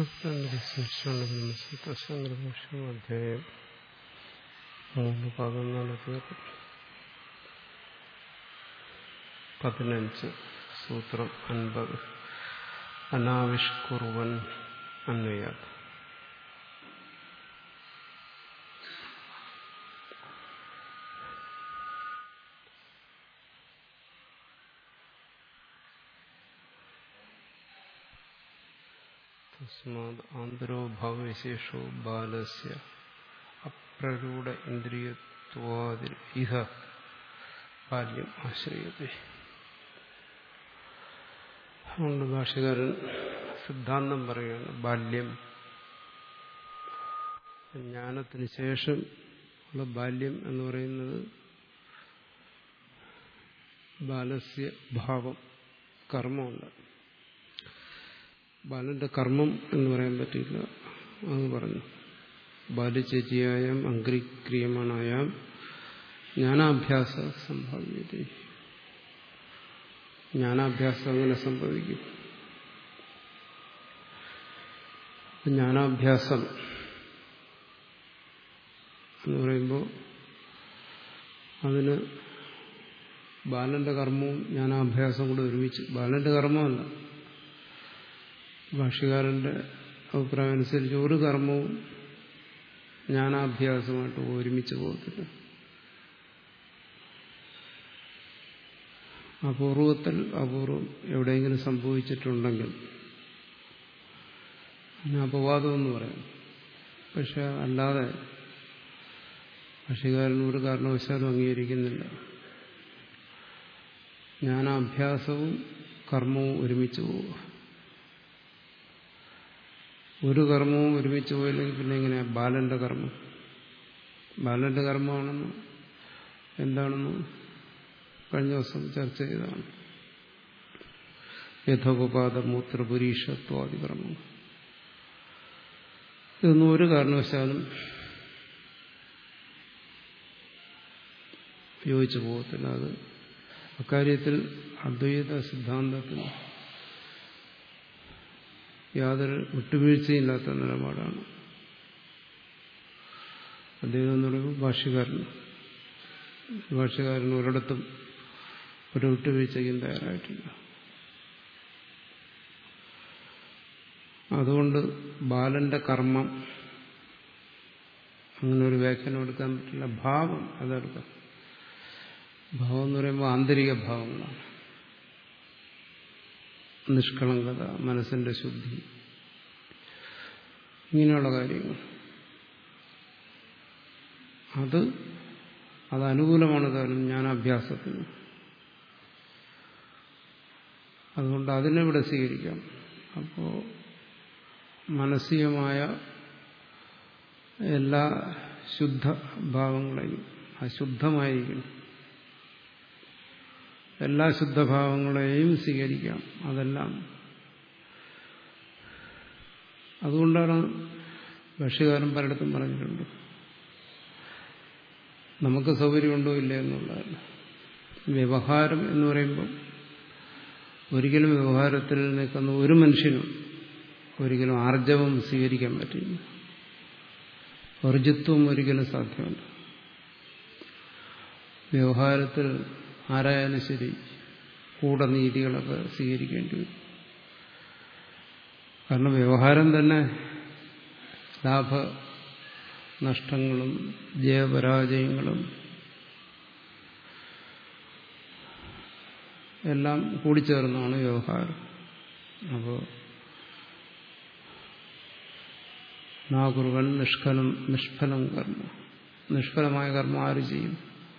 സപ്തസ്മരിച്ചുകൊണ്ട് ബ്രഹ്മസൂത്രസംഗ്രഹം അധ്യായം മൂന്ന് പതിനാല് പേർ പതിനഞ്ച് സൂത്രം അൻപത് അനാവിഷ്കുറുവൻ അന്വയാത് തസ്മാത് ആന്തരോ ഭാവവിശേഷോ ബാലസ്യ അപ്രരൂഢ ഇന്ദ്രിയത്വാതി ഇഹ ബാല്യം ആശ്രയത്തെ അതുകൊണ്ട് ഭാഷകാരൻ സിദ്ധാന്തം പറയുകയാണ് ബാല്യം ജ്ഞാനത്തിന് ശേഷം ഉള്ള ബാല്യം എന്ന് പറയുന്നത് ബാലസ്യ ഭാവം കർമ്മമുണ്ട് ബാലന്റെ കർമ്മം എന്ന് പറയാൻ പറ്റില്ല അത് പറഞ്ഞു ബാല്യചേച്ചിയായാം അങ്കരിക്രിയമാണായാം ജ്ഞാനാഭ്യാസ സംഭവ്യത ജ്ഞാനാഭ്യാസം അങ്ങനെ സംഭവിക്കും ജ്ഞാനാഭ്യാസം എന്ന് പറയുമ്പോൾ അതിന് ബാലന്റെ കർമ്മവും ജ്ഞാനാഭ്യാസവും കൂടെ ഒരുമിച്ച് ബാലന്റെ കർമ്മമല്ല ഭാഷ്യകാരന്റെ അഭിപ്രായം അനുസരിച്ച് ഒരു കർമ്മവും ജ്ഞാനാഭ്യാസമായിട്ട് ഒരുമിച്ച് പോകത്തില്ല അപൂർവത്തിൽ അപൂർവം എവിടെയെങ്കിലും സംഭവിച്ചിട്ടുണ്ടെങ്കിൽ അതിന് അപവാദം എന്ന് പറയാം പക്ഷെ അല്ലാതെ ഭാഷ്യകാരൻ ഒരു കാരണവശാലും അംഗീകരിക്കുന്നില്ല ജ്ഞാനാഭ്യാസവും കർമ്മവും ഒരുമിച്ച് പോവുക ഒരു കർമ്മവും ഒരുമിച്ച് പോയില്ലെങ്കിൽ പിന്നെ എങ്ങനെയാ ബാലന്റെ കർമ്മം ബാലന്റെ കർമ്മമാണെന്ന് എന്താണെന്ന് കഴിഞ്ഞ ദിവസം ചർച്ച ചെയ്തതാണ് യഥോപപാത മൂത്രപുരീഷത്വാദി കർമ്മം ഇതൊന്നും ഒരു കാരണവശാലും യോജിച്ചു പോകത്തില്ല അത് അക്കാര്യത്തിൽ അദ്വൈത സിദ്ധാന്തത്തിൽ യാതൊരു വിട്ടുവീഴ്ചയില്ലാത്ത നിലപാടാണ് അദ്ദേഹം എന്ന് പറയുമ്പോൾ ഭാഷ്യകാരൻ ഭാഷ്യകാരൻ ഒരിടത്തും ഒരു വിട്ടുവീഴ്ചയ്ക്കും തയ്യാറായിട്ടില്ല അതുകൊണ്ട് ബാലന്റെ കർമ്മം അങ്ങനെ ഒരു വ്യാഖ്യാനം എടുക്കാൻ പറ്റില്ല ഭാവം അതെടുക്കാം ഭാവം എന്ന് പറയുമ്പോൾ ആന്തരിക ഭാവങ്ങളാണ് നിഷ്കളങ്കത മനസ്സിന്റെ ശുദ്ധി ഇങ്ങനെയുള്ള കാര്യങ്ങൾ അത് അത് അനുകൂലമാണ് താനും ജ്ഞാനാഭ്യാസത്തിന് അതുകൊണ്ട് അതിനെവിടെ സ്വീകരിക്കാം അപ്പോ മാനസികമായ എല്ലാ ശുദ്ധ ഭാവങ്ങളെയും അശുദ്ധമായിരിക്കണം എല്ലാ ശുദ്ധഭാവങ്ങളെയും സ്വീകരിക്കാം അതെല്ലാം അതുകൊണ്ടാണ് ഭക്ഷ്യകാരൻ പലയിടത്തും പറഞ്ഞിട്ടുണ്ട് നമുക്ക് സൗകര്യമുണ്ടോ ഇല്ല എന്നുള്ളതല്ല വ്യവഹാരം എന്ന് പറയുമ്പോൾ ഒരിക്കലും വ്യവഹാരത്തിൽ നിൽക്കുന്ന ഒരു മനുഷ്യനും ഒരിക്കലും ആർജവം സ്വീകരിക്കാൻ പറ്റില്ല ഊർജിത്വം ഒരിക്കലും സാധ്യമല്ല വ്യവഹാരത്തിൽ ആരായാലും ശരി കൂടെ നീതികളൊക്കെ സ്വീകരിക്കേണ്ടി വരും കാരണം വ്യവഹാരം തന്നെ ലാഭ നഷ്ടങ്ങളും ജയപരാജയങ്ങളും എല്ലാം കൂടിച്ചേർന്നാണ് വ്യവഹാരം അപ്പോൾ നാകുറുവൻ നിഷ്ഫലം നിഷ്ഫലം കർമ്മ നിഷ്ഫലമായ കർമ്മം ആര് ചെയ്യും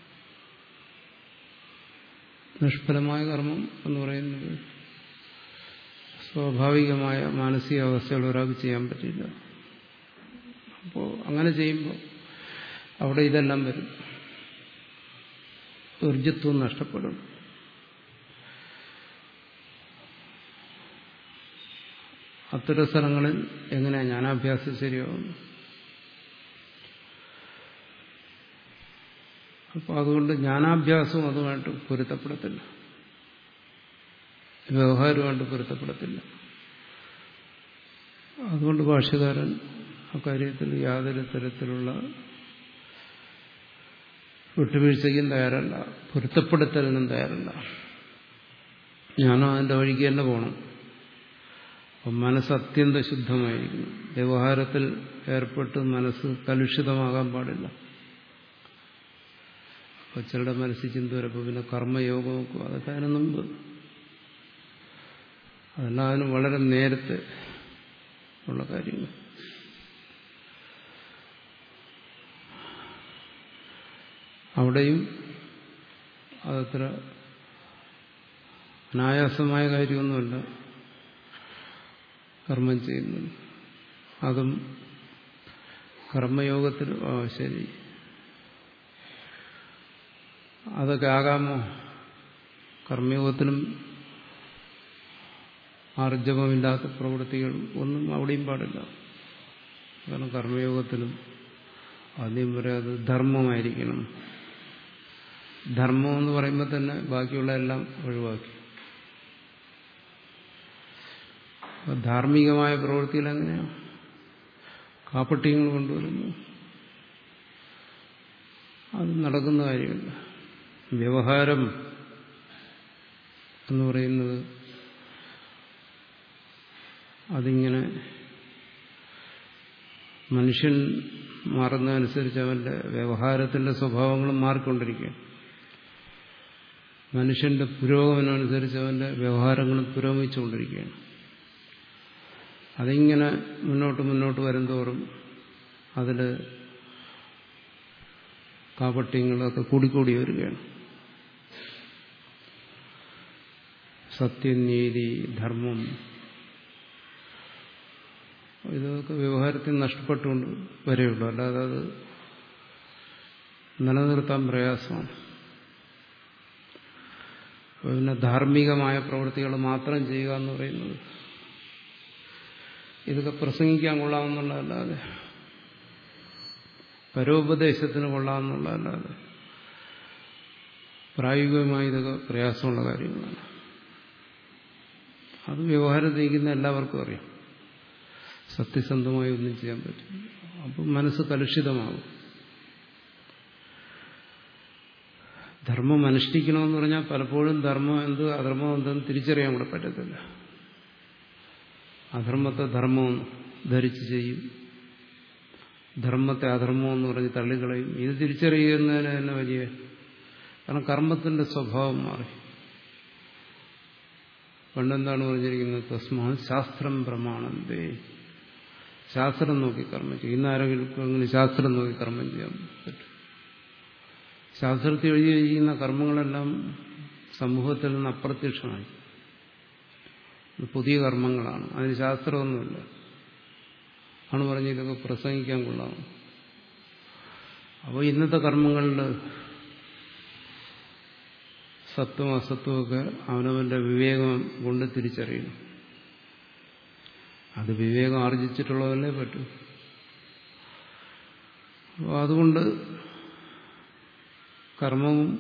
നിഷ്ഫലമായ കർമ്മം എന്ന് പറയുന്നത് സ്വാഭാവികമായ മാനസികാവസ്ഥകൾ ഒരാൾക്ക് ചെയ്യാൻ പറ്റില്ല അപ്പോൾ അങ്ങനെ ചെയ്യുമ്പോൾ അവിടെ ഇതെല്ലാം വരും ഊർജത്വം നഷ്ടപ്പെടും അത്തരം സ്ഥലങ്ങളിൽ എങ്ങനെയാ ജ്ഞാനാഭ്യാസം ശരിയാവുന്നു അപ്പോൾ അതുകൊണ്ട് ജ്ഞാനാഭ്യാസവും അതുമായിട്ട് പൊരുത്തപ്പെടത്തില്ല വ്യവഹാരമായിട്ട് പൊരുത്തപ്പെടത്തില്ല അതുകൊണ്ട് ഭാഷ്യകാരൻ അക്കാര്യത്തിൽ യാതൊരു തരത്തിലുള്ള വിട്ടുവീഴ്ചയ്ക്കും തയ്യാറല്ല പൊരുത്തപ്പെടുത്തലിനും തയ്യാറല്ല ഞാനും അതിൻ്റെ വഴിക്ക് തന്നെ പോകണം അപ്പം മനസ്സ് അത്യന്ത ശുദ്ധമായിരിക്കുന്നു വ്യവഹാരത്തിൽ ഏർപ്പെട്ട് മനസ്സ് കലുഷിതമാകാൻ പാടില്ല അപ്പോൾ ചിലരുടെ മനസ്സിൽ ചിന്ത വരപ്പോൾ പിന്നെ കർമ്മയോഗം നോക്കും അതൊക്കെ അതിന് മുമ്പ് അതെല്ലാം അതിന് വളരെ നേരത്തെ ഉള്ള കാര്യങ്ങൾ അവിടെയും അതത്ര അനായാസമായ കാര്യമൊന്നുമല്ല കർമ്മം ചെയ്യുന്നത് അതും കർമ്മയോഗത്തിൽ ആ ശരി അതൊക്കെ ആകാമോ കർമ്മയോഗത്തിലും ആർജവമില്ലാത്ത പ്രവൃത്തികൾ ഒന്നും അവിടെയും പാടില്ല കാരണം കർമ്മയോഗത്തിലും ആദ്യം വരെ അത് ധർമ്മമായിരിക്കണം ധർമ്മം എന്ന് പറയുമ്പോൾ തന്നെ ബാക്കിയുള്ള എല്ലാം ഒഴിവാക്കി ധാർമ്മികമായ പ്രവൃത്തിയിൽ എങ്ങനെയാണ് കാപ്പട്യങ്ങൾ കൊണ്ടുവരുന്നു അത് നടക്കുന്ന കാര്യമില്ല വ്യവഹാരം എന്ന് പറയുന്നത് അതിങ്ങനെ മനുഷ്യൻ മാറുന്നതനുസരിച്ച് അവന്റെ വ്യവഹാരത്തിന്റെ സ്വഭാവങ്ങളും മാറിക്കൊണ്ടിരിക്കുകയാണ് മനുഷ്യന്റെ പുരോഗമനമനുസരിച്ച് അവന്റെ വ്യവഹാരങ്ങളും പുരോഗമിച്ചുകൊണ്ടിരിക്കുകയാണ് അതിങ്ങനെ മുന്നോട്ട് മുന്നോട്ട് വരുന്തോറും അതിൽ കാപട്യങ്ങളൊക്കെ കൂടിക്കൂടി വരികയാണ് സത്യനീതി ധർമ്മം ഇതൊക്കെ വ്യവഹാരത്തിൽ നഷ്ടപ്പെട്ടുകൊണ്ട് വരെയുള്ളൂ അല്ലാതെ അത് നിലനിർത്താൻ പ്രയാസമാണ് പിന്നെ ധാർമ്മികമായ പ്രവൃത്തികൾ മാത്രം ചെയ്യുക എന്ന് പറയുന്നത് ഇതൊക്കെ പ്രസംഗിക്കാൻ കൊള്ളാമെന്നുള്ളതല്ലാതെ പരോപദേശത്തിന് കൊള്ളാമെന്നുള്ളതല്ലാതെ പ്രായോഗികമായി ഇതൊക്കെ പ്രയാസമുള്ള കാര്യങ്ങളാണ് അത് വ്യവഹാരം ചെയ്യിക്കുന്ന എല്ലാവർക്കും അറിയാം സത്യസന്ധമായി ഒന്നും ചെയ്യാൻ പറ്റും അപ്പം മനസ്സ് കലുഷിതമാകും ധർമ്മം അനുഷ്ഠിക്കണമെന്ന് പറഞ്ഞാൽ പലപ്പോഴും ധർമ്മം എന്ത് അധർമ്മം എന്തെന്ന് തിരിച്ചറിയാൻ കൂടെ പറ്റത്തില്ല അധർമ്മത്തെ ധർമ്മം ധരിച്ച് ചെയ്യും ധർമ്മത്തെ അധർമ്മം എന്ന് പറഞ്ഞ് തള്ളിക്കളയും ഇത് തിരിച്ചറിയുന്നതിന് തന്നെ വലിയ കാരണം കർമ്മത്തിന്റെ സ്വഭാവം മാറി പണ്ടെന്താണ് പറഞ്ഞിരിക്കുന്നത് തസ്മാ ശാസ്ത്രം പ്രമാണന്തേ ശാസ്ത്രം നോക്കി കർമ്മം ചെയ്യും ഇന്ന് ആരെങ്കിലും അങ്ങനെ ശാസ്ത്രം നോക്കി കർമ്മം ചെയ്യാൻ പറ്റും ശാസ്ത്രത്തിൽ എഴുതി വയ്ക്കുന്ന കർമ്മങ്ങളെല്ലാം സമൂഹത്തിൽ നിന്ന് അപ്രത്യക്ഷമായി പുതിയ കർമ്മങ്ങളാണ് അതിന് ശാസ്ത്രമൊന്നുമില്ല ആണ് പറഞ്ഞ് ഇതൊക്കെ പ്രസംഗിക്കാൻ കൊള്ളാം അപ്പോൾ ഇന്നത്തെ കർമ്മങ്ങളിൽ സത്വം അസത്വമൊക്കെ അവനവന്റെ വിവേകം കൊണ്ട് തിരിച്ചറിയണം അത് വിവേകം ആർജിച്ചിട്ടുള്ളതല്ലേ പറ്റൂ അപ്പോൾ അതുകൊണ്ട് കർമ്മവും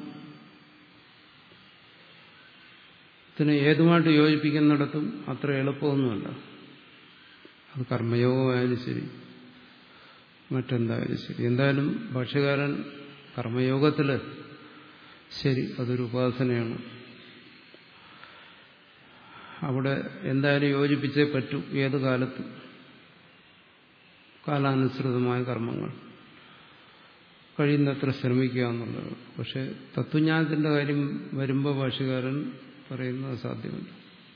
ത്തിന് ഏതുമായിട്ട് യോജിപ്പിക്കുന്നിടത്തും അത്ര എളുപ്പമൊന്നുമല്ല അത് കർമ്മയോഗമായാലും ശരി മറ്റെന്തായാലും ശരി എന്തായാലും ഭാഷ്യകാരൻ കർമ്മയോഗത്തിൽ ശരി അതൊരു ഉപാസനയാണ് അവിടെ എന്തായാലും യോജിപ്പിച്ചേ പറ്റൂ ഏത് കാലത്തും കാലാനുസൃതമായ കർമ്മങ്ങൾ കഴിയുന്നത്ര ശ്രമിക്കുക എന്നുള്ളത് പക്ഷെ തത്വജ്ഞാനത്തിന്റെ കാര്യം വരുമ്പോൾ ഭാഷകാരൻ പറയുന്നത് സാധ്യമല്ല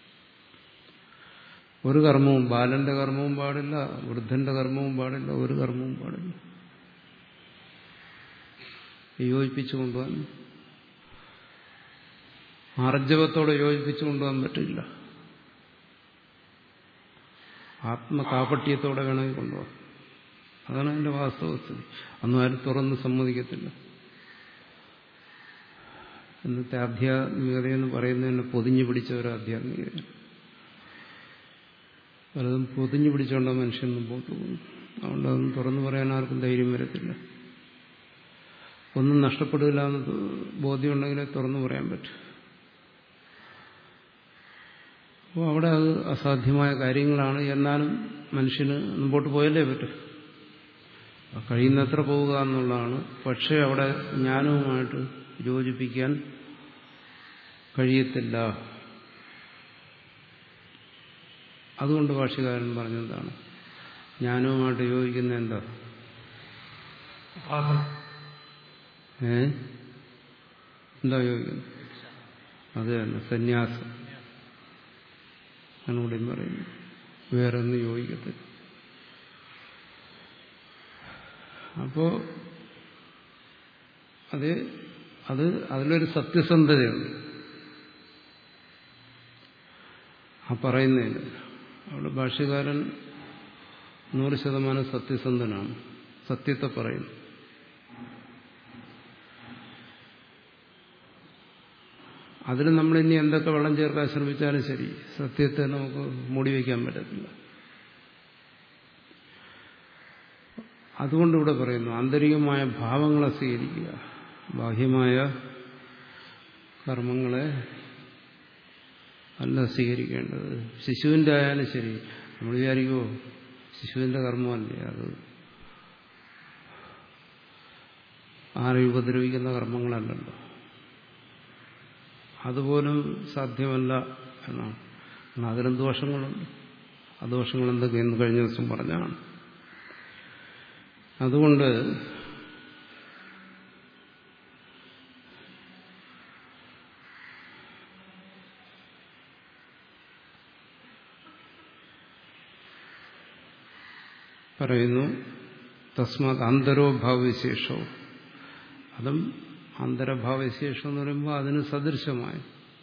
ഒരു കർമ്മവും ബാലന്റെ കർമ്മവും പാടില്ല വൃദ്ധന്റെ കർമ്മവും പാടില്ല ഒരു കർമ്മവും പാടില്ല യോജിപ്പിച്ചു കൊണ്ടുപോകാൻ ആർജവത്തോടെ യോജിപ്പിച്ചു കൊണ്ടുപോകാൻ പറ്റില്ല ആത്മകാപട്യത്തോടെ വേണമെങ്കിൽ കൊണ്ടുപോകാം അതാണ് അതിന്റെ വാസ്തവസ്ഥിതി അന്നും ആരും തുറന്ന് സമ്മതിക്കത്തില്ല ഇന്നത്തെ ആധ്യാത്മികതയെന്ന് പറയുന്നതിന് പൊതിഞ്ഞു പിടിച്ച ഒരു ആധ്യാത്മികതയാണ് പലതും പൊതിഞ്ഞു പിടിച്ചുകൊണ്ട് മനുഷ്യൻ മുമ്പോട്ട് പോകുന്നു അതുകൊണ്ട് അതൊന്നും തുറന്നു പറയാൻ ആർക്കും ധൈര്യം വരത്തില്ല ഒന്നും നഷ്ടപ്പെടില്ല എന്ന് ബോധ്യമുണ്ടെങ്കിലേ തുറന്നു പറയാൻ പറ്റും അപ്പോൾ അവിടെ അത് അസാധ്യമായ കാര്യങ്ങളാണ് എന്നാലും മനുഷ്യന് മുമ്പോട്ട് പോയല്ലേ പറ്റും കഴിയുന്നത്ര പോവുക എന്നുള്ളതാണ് പക്ഷേ അവിടെ ജ്ഞാനവുമായിട്ട് യോജിപ്പിക്കാൻ കഴിയത്തില്ല അതുകൊണ്ട് ഭാഷകാരൻ പറഞ്ഞതാണ് ജ്ഞാനവുമായിട്ട് യോജിക്കുന്ന എന്താ ഏ എന്താ യോജിക്കുന്നത് അത് തന്നെ സന്യാസം ഞാനിവിടെയും പറയുന്നു വേറെ ഒന്നും യോജിക്കത്തില്ല അപ്പോ അത് അത് അതിലൊരു സത്യസന്ധതയുണ്ട് ആ പറയുന്നതിന് അവിടെ ഭാഷ്യകാരൻ നൂറ് ശതമാനം സത്യസന്ധനാണ് സത്യത്തെ പറയുന്നു അതിന് നമ്മൾ ഇനി എന്തൊക്കെ വെള്ളം ചേർക്കാൻ ശ്രമിച്ചാലും ശരി സത്യത്തെ നമുക്ക് മൂടി വയ്ക്കാൻ പറ്റത്തില്ല അതുകൊണ്ട് ഇവിടെ പറയുന്നു ആന്തരികമായ ഭാവങ്ങളെ സ്വീകരിക്കുക ബാഹ്യമായ കർമ്മങ്ങളെ അല്ല സ്വീകരിക്കേണ്ടത് ശിശുവിൻ്റെ ആയാലും ശരി നമ്മൾ വിചാരിക്കുമോ ശിശുവിൻ്റെ കർമ്മമല്ലേ അത് ആരെയും ഉപദ്രവിക്കുന്ന കർമ്മങ്ങളല്ലല്ലോ അതുപോലും സാധ്യമല്ല എന്നാണ് കാരണം അതിലും ദോഷങ്ങളുണ്ട് ആ ദോഷങ്ങൾ എന്തൊക്കെയെന്ന് കഴിഞ്ഞ ദിവസം പറഞ്ഞാണ് അതുകൊണ്ട് പറയുന്നു തസ്മാത് അന്തരോഭാവവിശേഷവും അതും അന്തരഭാവവിശേഷം എന്ന് പറയുമ്പോൾ അതിന് സദൃശമായി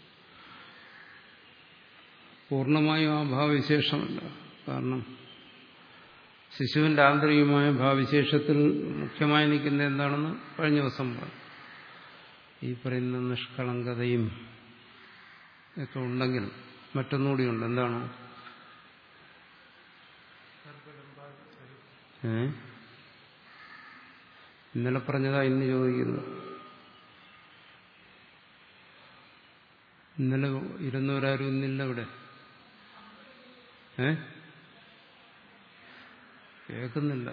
പൂർണ്ണമായും ആ ഭാവവിശേഷമല്ല കാരണം ശിശുവിന്റെ ആന്തരികമായ ഭാവവിശേഷത്തിൽ മുഖ്യമായി നിൽക്കുന്ന എന്താണെന്ന് കഴിഞ്ഞ ദിവസം പറഞ്ഞു ഈ പറയുന്ന നിഷ്കളങ്കതയും ഒക്കെ ഉണ്ടെങ്കിൽ മറ്റൊന്നുകൂടിയുണ്ട് എന്താണ് ഏ ഇന്നലെ പറഞ്ഞതാ ഇന്ന് ചോദിക്കുന്നു ഇന്നലെ ഇരുന്നവരാരും ഇന്നില്ല ഇവിടെ ഏ കേൾക്കുന്നില്ല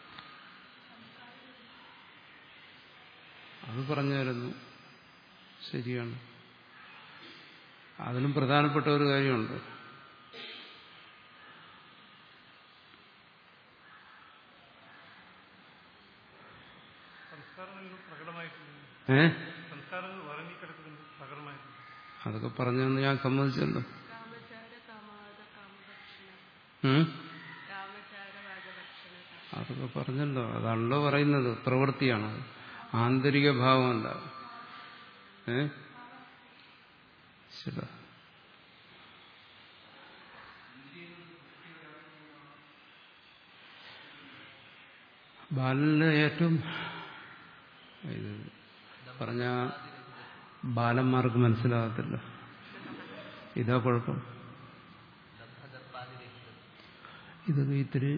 അത് പറഞ്ഞായിരുന്നു ശരിയാണ് അതിലും പ്രധാനപ്പെട്ട ഒരു കാര്യമുണ്ട് ഏ അതൊക്കെ പറഞ്ഞെന്ന് ഞാൻ സമ്മതിച്ചല്ലോ ഉം? അതൊക്കെ പറഞ്ഞല്ലോ അതാണല്ലോ പറയുന്നത് പ്രവൃത്തിയാണ് ആന്തരിക ഭാവമല്ല ഏ ശരി ബാലന് ഏറ്റവും ഇത് പറഞ്ഞ ബാലന്മാർക്ക് മനസ്സിലാകത്തില്ല ഇതാ കുഴപ്പം ഇതൊക്കെ ഇത്തിരി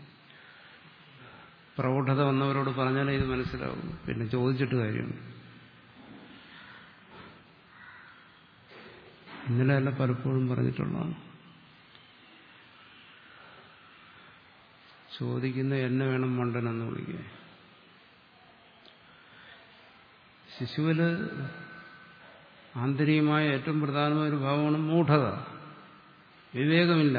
പ്രൗഢത വന്നവരോട് പറഞ്ഞാലേ ഇത് മനസ്സിലാവും പിന്നെ ചോദിച്ചിട്ട് കാര്യമുണ്ട് ഇന്നലെ അല്ല പലപ്പോഴും പറഞ്ഞിട്ടുള്ളതാണ് ചോദിക്കുന്ന എന്നെ വേണം മണ്ടനെന്ന് വിളിക്കുക ശിശുവില് ആന്തരികമായ ഏറ്റവും പ്രധാനമായ ഒരു ഭാവമാണ് മൂഢത വിവേകമില്ല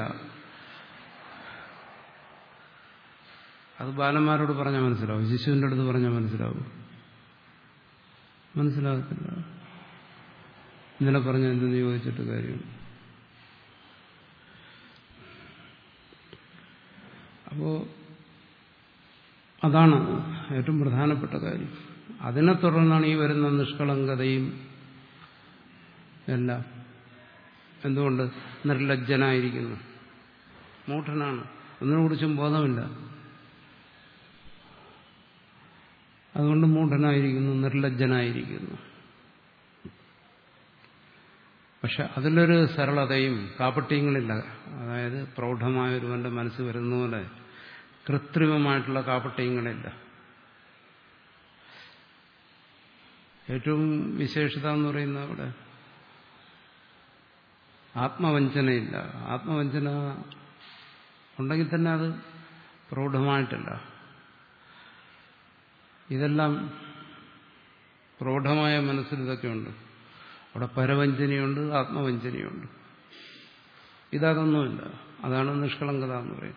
അത് ബാലന്മാരോട് പറഞ്ഞാൽ മനസ്സിലാവും ശിശുവിൻ്റെ അടുത്ത് പറഞ്ഞാൽ മനസ്സിലാവും മനസ്സിലാകത്തില്ല ഇന്നലെ പറഞ്ഞ എന്തെന്ന് ചോദിച്ചിട്ട് കാര്യം അപ്പോ അതാണ് ഏറ്റവും പ്രധാനപ്പെട്ട കാര്യം അതിനെ തുടർന്നാണ് ഈ വരുന്ന നിഷ്കളങ്കതയും എല്ലാം എന്തുകൊണ്ട് നിർലജ്ജനായിരിക്കുന്നു മൂഢനാണ് ഒന്നിനെക്കുറിച്ചും ബോധമില്ല അതുകൊണ്ട് മൂഢനായിരിക്കുന്നു നിർലജ്ജനായിരിക്കുന്നു പക്ഷെ അതിലൊരു സരളതയും കാപട്യങ്ങളില്ല അതായത് പ്രൗഢമായ ഒരുവന്റെ മനസ്സ് വരുന്ന പോലെ കൃത്രിമമായിട്ടുള്ള കാപട്യങ്ങളില്ല ഏറ്റവും വിശേഷത എന്ന് പറയുന്ന അവിടെ ആത്മവഞ്ചനയില്ല ആത്മവഞ്ചന ഉണ്ടെങ്കിൽ തന്നെ അത് പ്രൗഢമായിട്ടല്ല ഇതെല്ലാം പ്രൗഢമായ മനസ്സിൽ ഇതൊക്കെയുണ്ട് അവിടെ പരവഞ്ചനയുണ്ട് ആത്മവഞ്ചനയുണ്ട് ഇതതൊന്നുമില്ല അതാണ് നിഷ്കളങ്കത എന്ന് പറയുന്നത്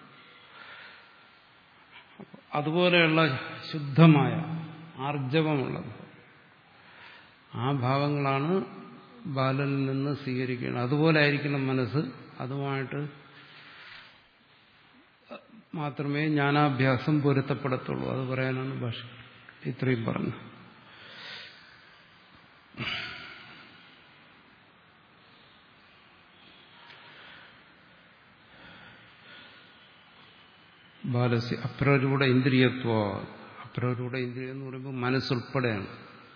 അതുപോലെയുള്ള ശുദ്ധമായ ആർജവമുള്ളത് ആ ഭാവങ്ങളാണ് ബാലനിൽ നിന്ന് സ്വീകരിക്കുന്നത് അതുപോലെ ആയിരിക്കണം മനസ്സ് അതുമായിട്ട് മാത്രമേ ജ്ഞാനാഭ്യാസം പൊരുത്തപ്പെടത്തുള്ളൂ അത് പറയാനാണ് ഭാഷ ഇത്രയും പറഞ്ഞു ബാലസ്യ അപ്രരൂഢ ഇന്ദ്രിയത്വ അപ്രരൂഢ ഇന്ദ്രിയം എന്ന് പറയുമ്പോൾ മനസ്സുൾപ്പെടെയാണ്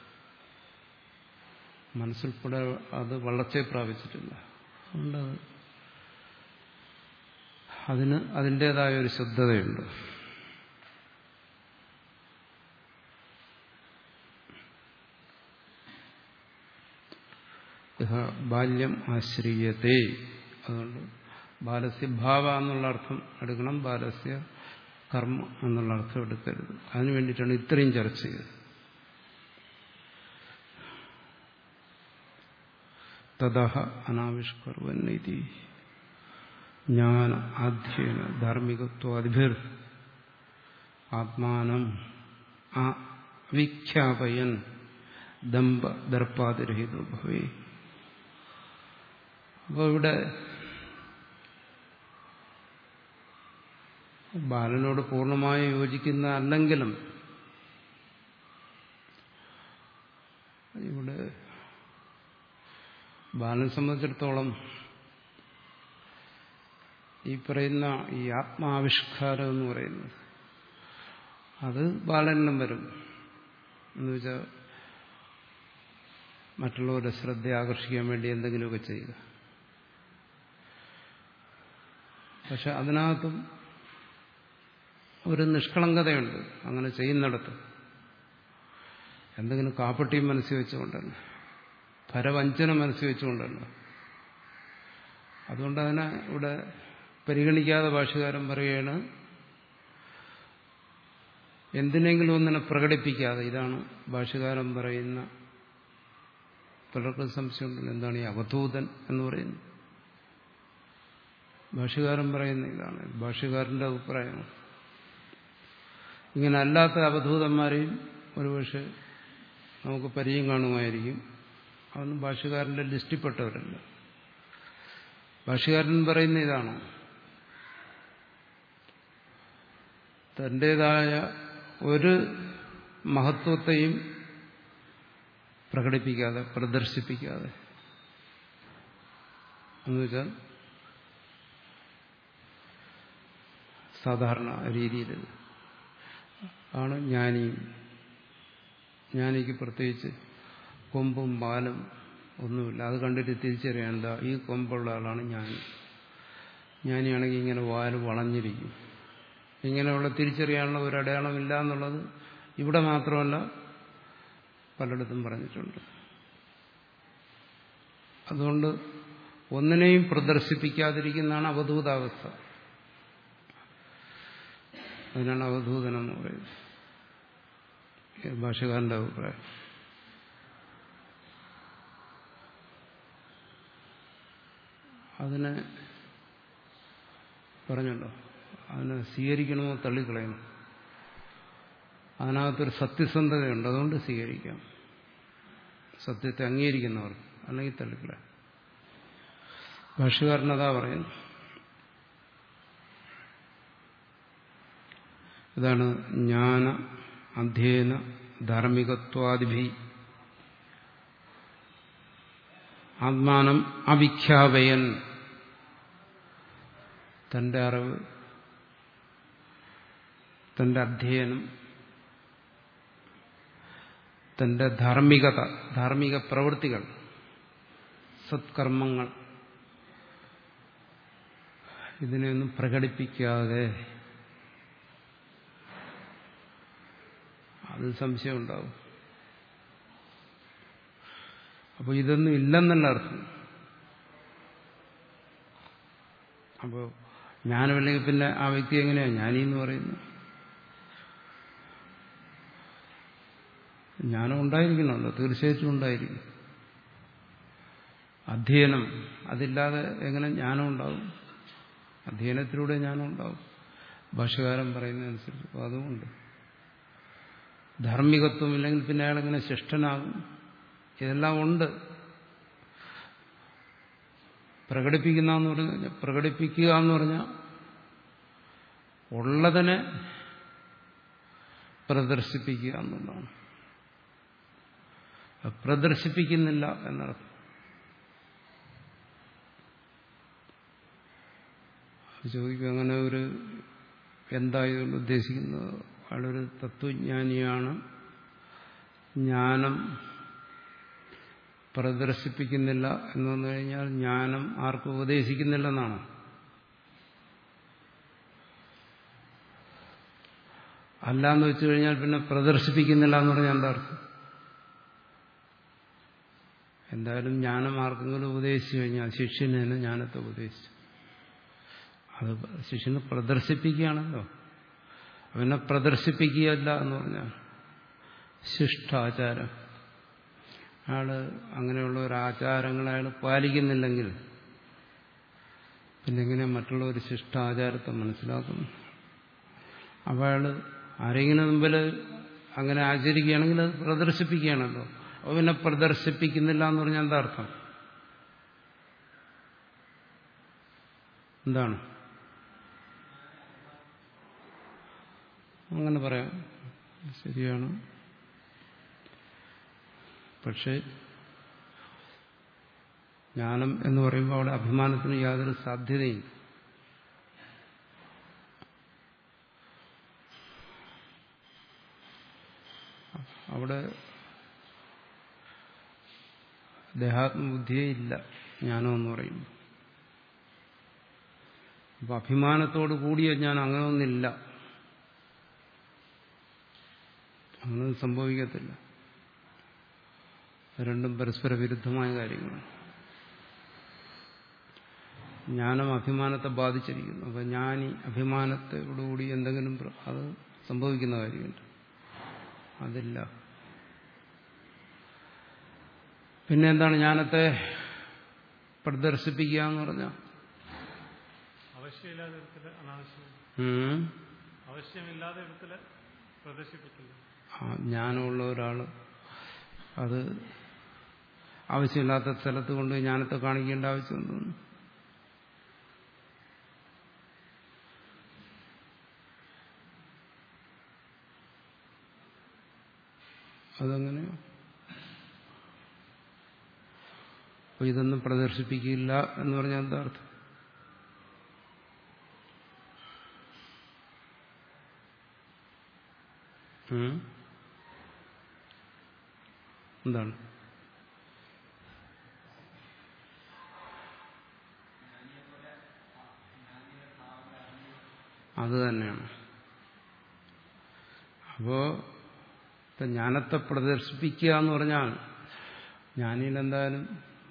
മനസ്സുൾപ്പെടെ അത് വളർച്ചയെ പ്രാപിച്ചിട്ടില്ല അതുകൊണ്ട് അതിന് അതിൻ്റെതായ ഒരു ശുദ്ധതയുണ്ട് ബാല്യം ആശ്രീയത്തെ അതുകൊണ്ട് ബാലസ്യ ഭാവ എന്നുള്ള അർത്ഥം എടുക്കണം ബാലസ്യ കർമ്മ എന്നുള്ള അർത്ഥം എടുക്കരുത് അതിനു വേണ്ടിയിട്ടാണ് ഇത്രയും ചർച്ച ചെയ്തത് തതഹ അനാവിഷ്കർവന്നീതി ജ്ഞാന അധ്യയന ധാർമ്മികത്വാദിഭിർ ആത്മാനം വിഖ്യാപയൻ ദമ്പ ദർപ്പാതിരഹിതോ ഭവേ അപ്പോൾ ഇവിടെ ബാലനോട് പൂർണ്ണമായി യോജിക്കുന്ന അല്ലെങ്കിലും ഇവിടെ ബാലനെ സംബന്ധിച്ചിടത്തോളം ഈ പറയുന്ന ഈ ആത്മാവിഷ്കാരം എന്ന് പറയുന്നത് അത് ബാലനിലും വരും എന്ന് വെച്ചാൽ മറ്റുള്ളവരുടെ ശ്രദ്ധ ആകർഷിക്കാൻ വേണ്ടി എന്തെങ്കിലുമൊക്കെ ചെയ്യുക പക്ഷെ അതിനകത്തും ഒരു നിഷ്കളങ്കതയുണ്ട് അങ്ങനെ ചെയ്യുന്നിടത്ത് എന്തെങ്കിലും കാപ്പട്ടിയും മനസ്സിൽ വെച്ചുകൊണ്ടല്ല പരവഞ്ചന മനസ്സിൽ വെച്ചുകൊണ്ടല്ല അതുകൊണ്ട് അതിനെ ഇവിടെ പരിഗണിക്കാതെ ഭാഷകാരൻ പറയുകയാണ് എന്തിനെങ്കിലും ഒന്നിനെ പ്രകടിപ്പിക്കാതെ ഇതാണ് ഭാഷകാരൻ പറയുന്ന പലർക്കും സംശയമുണ്ടല്ലോ എന്താണ് ഈ അവധൂതൻ എന്ന് പറയുന്നത് ഭാഷകാരൻ പറയുന്ന ഇതാണ് ഭാഷകാരന്റെ അഭിപ്രായമാണ് ഇങ്ങനെ അല്ലാത്ത അവധൂതന്മാരെയും ഒരുപക്ഷെ നമുക്ക് പരിചയം കാണുമായിരിക്കും അതൊന്നും ഭാഷകാരന്റെ ലിസ്റ്റിൽപ്പെട്ടവരല്ല ഭാഷകാരൻ പറയുന്ന ഇതാണ് തൻ്റെതായ ഒരു മഹത്വത്തെയും പ്രകടിപ്പിക്കാതെ പ്രദർശിപ്പിക്കാതെ എന്നുവെച്ചാൽ സാധാരണ രീതിയിൽ ആണ് ജ്ഞാനിയും ജ്ഞാനിക്ക് പ്രത്യേകിച്ച് കൊമ്പും പാലും ഒന്നുമില്ല അത് കണ്ടിട്ട് തിരിച്ചറിയാൻ എന്താ ഈ കൊമ്പുള്ള ആളാണ് ജ്ഞാനി ജ്ഞാനിയാണെങ്കിൽ ഇങ്ങനെ വാല് വളഞ്ഞിരിക്കും ഇങ്ങനെയുള്ള തിരിച്ചറിയാനുള്ള ഒരു അടയാളമില്ല എന്നുള്ളത് ഇവിടെ മാത്രമല്ല പലയിടത്തും പറഞ്ഞിട്ടുണ്ട് അതുകൊണ്ട് ഒന്നിനെയും പ്രദർശിപ്പിക്കാതിരിക്കുന്നതാണ് അവധൂതാവസ്ഥ അതിനാണ് അവധൂതനം എന്ന് പറയുന്നത് ഭാഷകാരന്റെ അഭിപ്രായം അതിനെ പറഞ്ഞല്ലോ അതിനെ സ്വീകരിക്കണമോ തള്ളിക്കളയണോ അതിനകത്തൊരു സത്യസന്ധതയുണ്ട് അതുകൊണ്ട് സ്വീകരിക്കാം സത്യത്തെ അംഗീകരിക്കുന്നവർ അല്ലെങ്കിൽ തള്ളിക്കളയാം ഭാഷകാരനതാ പറയുന്നു ഇതാണ് ജ്ഞാന അധ്യയന ധാർമ്മികത്വാദിഭി ആത്മാനം അവിഖ്യാപയൻ തന്റെ അറിവ് തന്റെ അധ്യയനം തന്റെ ധാർമ്മികത ധാർമ്മിക പ്രവൃത്തികൾ സത്കർമ്മങ്ങൾ ഇതിനെയൊന്നും പ്രകടിപ്പിക്കാതെ അത് സംശയം ഉണ്ടാവും അപ്പോൾ ഇതൊന്നും ഇല്ലെന്നല്ല അർത്ഥം അപ്പോൾ ജ്ഞാനമില്ലെങ്കിൽ പിന്നെ ആ വ്യക്തി എങ്ങനെയാണ് ജ്ഞാനി എന്ന് പറയുന്നത് ജ്ഞാനം ഉണ്ടായിരിക്കണമല്ലോ തീർച്ചയായിട്ടും ഉണ്ടായിരിക്കും അധ്യയനം അതില്ലാതെ എങ്ങനെ ജ്ഞാനം ഉണ്ടാവും അധ്യയനത്തിലൂടെ ജ്ഞാനം ഉണ്ടാവും ഭാഷകാരൻ പറയുന്നതനുസരിച്ച് അപ്പോൾ അതുകൊണ്ട് ധാർമ്മികത്വം ഇല്ലെങ്കിൽ പിന്നെ അയാളെങ്ങനെ ശിഷ്ടനാകും ഇതെല്ലാം ഉണ്ട് പ്രകടിപ്പിക്കുന്ന എന്ന് പറഞ്ഞാൽ പ്രകടിപ്പിക്കുക എന്ന് പറഞ്ഞാൽ ഉള്ളതിനെ പ്രദർശിപ്പിക്കുക എന്നുള്ളതാണ് പ്രദർശിപ്പിക്കുന്നില്ല എന്നർത്ഥം ചോദിക്കും അങ്ങനെ ഒരു എന്താ ഇതുകൊണ്ട് ഉദ്ദേശിക്കുന്നത് അയാളൊരു തത്വജ്ഞാനിയാണ് ജ്ഞാനം പ്രദർശിപ്പിക്കുന്നില്ല എന്ന് പറഞ്ഞു കഴിഞ്ഞാൽ ജ്ഞാനം ആർക്കും ഉപദേശിക്കുന്നില്ലെന്നാണ് അല്ല എന്ന് വെച്ചു കഴിഞ്ഞാൽ പിന്നെ പ്രദർശിപ്പിക്കുന്നില്ല എന്ന് പറഞ്ഞാൽ എന്താ അർത്ഥം എന്തായാലും ജ്ഞാനം ആർക്കെങ്കിലും ഉപദേശിച്ചു കഴിഞ്ഞാൽ ശിഷ്യന് തന്നെ ജ്ഞാനത്തെ ഉപദേശിച്ചു അത് ശിഷ്യന് പ്രദർശിപ്പിക്കുകയാണല്ലോ അവനെ പ്രദർശിപ്പിക്കുകയല്ല എന്ന് പറഞ്ഞാൽ ശിഷ്ടാചാരം അയാള് അങ്ങനെയുള്ള ഒരു ആചാരങ്ങൾ അയാൾ പാലിക്കുന്നില്ലെങ്കിൽ പിന്നെ എങ്ങനെ മറ്റുള്ള ഒരു ശിഷ്ടാചാരത്തെ മനസ്സിലാക്കുന്നു അപ്പോൾ അയാൾ ആരെങ്കിലും മുമ്പിൽ അങ്ങനെ ആചരിക്കുകയാണെങ്കിൽ അത് പ്രദർശിപ്പിക്കുകയാണല്ലോ അപ്പോൾ പിന്നെ പ്രദർശിപ്പിക്കുന്നില്ല എന്ന് പറഞ്ഞാൽ എന്താ അർത്ഥം എന്താണ് അങ്ങനെ പറയാം ശരിയാണ് പക്ഷേ ജ്ഞാനം എന്ന് പറയുമ്പോൾ അവിടെ അഭിമാനത്തിന് യാതൊരു സാധ്യതയും അവിടെ ദേഹാത്മബുദ്ധിയേ ഇല്ല ജ്ഞാനം എന്ന് പറയുമ്പോൾ അപ്പൊ അഭിമാനത്തോട് കൂടിയ ജ്ഞാനം അങ്ങനെ ഒന്നില്ല അങ്ങനെ സംഭവിക്കത്തില്ല രണ്ടും പരസ്പര വിരുദ്ധമായ കാര്യങ്ങളാണ് ജ്ഞാനം അഭിമാനത്തെ ബാധിച്ചിരിക്കുന്നു അപ്പൊ ജ്ഞാനി അഭിമാനത്തോടുകൂടി എന്തെങ്കിലും അത് സംഭവിക്കുന്ന കാര്യമുണ്ട് അതില്ല പിന്നെ എന്താണ് ജ്ഞാനത്തെ പ്രദർശിപ്പിക്കുക എന്ന് പറഞ്ഞാൽ ആവശ്യമില്ലാത്ത വിധത്തില് അനാവശ്യം ഉം. ആവശ്യമില്ലാത്ത വിധത്തില് പ്രദർശിപ്പിക്കില്ല ആ ജ്ഞാനമുള്ള ഒരാൾ അത് ആവശ്യമില്ലാത്ത സ്ഥലത്ത് കൊണ്ട് ജ്ഞാനത്തെ കാണിക്കേണ്ട ആവശ്യമുണ്ടെന്ന് അതെങ്ങനെയോ അപ്പൊ ഇതൊന്നും പ്രദർശിപ്പിക്കില്ല എന്ന് പറഞ്ഞാൽ എന്താ അർത്ഥം ഉം? എന്താണ് അത് തന്നെയാണ് അപ്പോ ഇപ്പൊ ജ്ഞാനത്തെ പ്രദർശിപ്പിക്കുക എന്ന് പറഞ്ഞാൽ ജ്ഞാനിയിൽ എന്തായാലും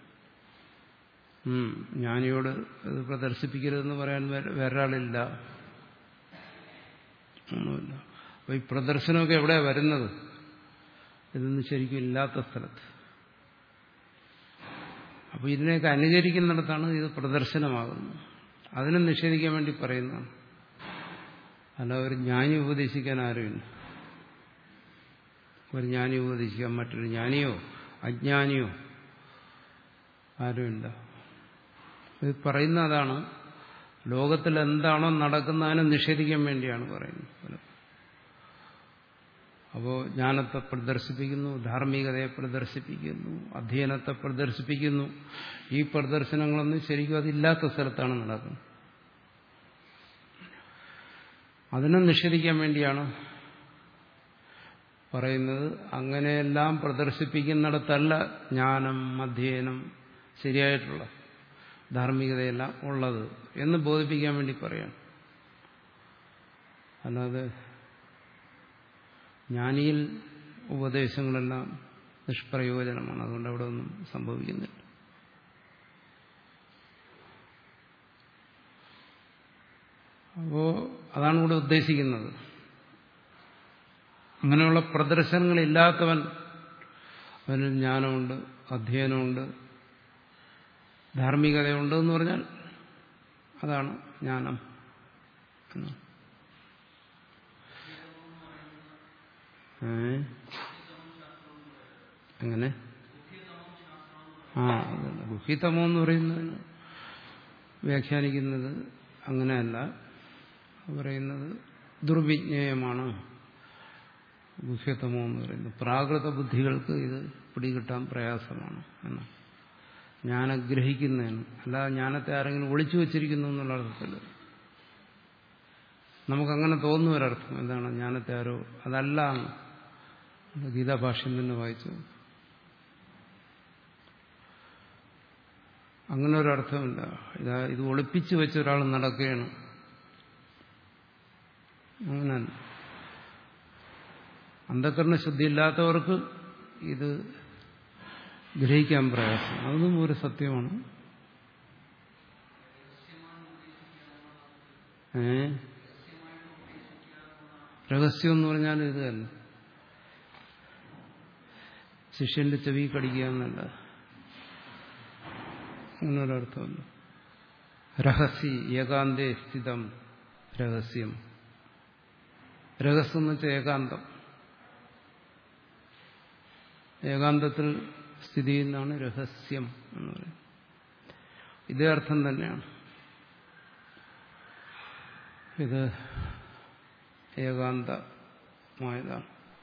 ഉം, ജ്ഞാനിയോട് ഇത് പ്രദർശിപ്പിക്കരുതെന്ന് പറയാൻ വേറെ വേറൊരാളില്ല ഒന്നുമില്ല അപ്പൊ ഈ പ്രദർശനമൊക്കെ എവിടെയാ വരുന്നത് ഇതൊന്നും ശരിക്കും ഇല്ലാത്ത സ്ഥലത്ത് അപ്പൊ ഇതിനെയൊക്കെ അനുകരിക്കുന്നിടത്താണ് ഇത് പ്രദർശനമാകുന്നത് അതിനെ നിഷേധിക്കാൻ വേണ്ടി പറയുന്നതാണ് അല്ല ഒരു ജ്ഞാനി ഉപദേശിക്കാൻ ആരുമില്ല ഒരു ജ്ഞാനി ഉപദേശിക്കാൻ മറ്റൊരു ജ്ഞാനിയോ അജ്ഞാനിയോ ആരുമില്ല ഇത് പറയുന്ന അതാണ് ലോകത്തിൽ എന്താണോ നടക്കുന്നതിനെ നിഷേധിക്കാൻ വേണ്ടിയാണ് പറയുന്നത് അപ്പോൾ ജ്ഞാനത്തെ പ്രദർശിപ്പിക്കുന്നു ധാർമ്മികതയെ പ്രദർശിപ്പിക്കുന്നു അധ്യയനത്തെ പ്രദർശിപ്പിക്കുന്നു ഈ പ്രദർശനങ്ങളൊന്നും ശരിക്കും അതില്ലാത്ത സ്ഥലത്താണ് നടക്കുന്നത് അതിനെ നിഷേധിക്കാൻ വേണ്ടിയാണ് പറയുന്നത് അങ്ങനെയെല്ലാം പ്രദർശിപ്പിക്കുന്നിടത്തല്ല ജ്ഞാനം അധ്യയനം ശരിയായിട്ടുള്ള ധാർമ്മികതയെല്ലാം ഉള്ളത് എന്ന് ബോധിപ്പിക്കാൻ വേണ്ടി പറയാണ് അല്ലാതെ ജ്ഞാനിയിൽ ഉപദേശങ്ങളെല്ലാം നിഷ്പ്രയോജനമാണ് അതുകൊണ്ട് അവിടെ ഒന്നും സംഭവിക്കുന്നില്ല അപ്പോ അതാണ് ഇവിടെ ഉദ്ദേശിക്കുന്നത് അങ്ങനെയുള്ള പ്രദർശനങ്ങളില്ലാത്തവൻ അവന് ജ്ഞാനമുണ്ട് അധ്യയനമുണ്ട് ധാർമ്മികതയുണ്ട് എന്ന് പറഞ്ഞാൽ അതാണ് ജ്ഞാനം എന്ന്. ഏ? അങ്ങനെ ആ അതല്ല ഗുഹിതമോ എന്ന് പറയുന്നതിന് വ്യാഖ്യാനിക്കുന്നത് അങ്ങനെയല്ല പറയുന്നത് ദുർവിജ്ഞേയമാണ് ഗുഹ്യതമോ എന്ന് പറയുന്നത് പ്രാകൃത ബുദ്ധികൾക്ക് ഇത് പിടികിട്ടാൻ പ്രയാസമാണ് എന്ന് ജ്ഞാനം ഗ്രഹിക്കുന്നതിന് അല്ലാതെ ജ്ഞാനത്തെ ആരെങ്കിലും ഒളിച്ചു വച്ചിരിക്കുന്നു എന്നുള്ള അർത്ഥത്തിൽ നമുക്കങ്ങനെ തോന്നുന്ന ഒരർത്ഥം എന്താണ് ജ്ഞാനത്തെ ആരോ അതല്ല എന്ന് ഗീതാഭാഷ്യം തന്നെ വായിച്ചു അങ്ങനെ ഒരർത്ഥമില്ല ഇതാ ഇത് ഒളിപ്പിച്ചു വെച്ച ഒരാൾ നടക്കുകയാണ് അങ്ങനല്ല അന്ധകരണ ശുദ്ധിയില്ലാത്തവർക്ക് ഇത് ഗ്രഹിക്കാൻ പ്രയാസം അതും ഒരു സത്യമാണ് ഏ രഹസ്യം എന്ന് പറഞ്ഞാൽ ഇത് തന്നെ ശിഷ്യന്റെ ചെവി കടിക്കുക എന്നല്ല അങ്ങനെ ഒരർത്ഥമല്ല രഹസ്യ ഏകാന്തേ സ്ഥിതം രഹസ്യം രഹസ്യം എന്ന് വെച്ചാൽ ഏകാന്തം ഏകാന്തത്തിൽ സ്ഥിതി ചെയ്യുന്നതാണ് രഹസ്യം എന്ന് പറയുന്നത് ഇതേ അർത്ഥം തന്നെയാണ് ഇത് ഏകാന്തമായതാണ്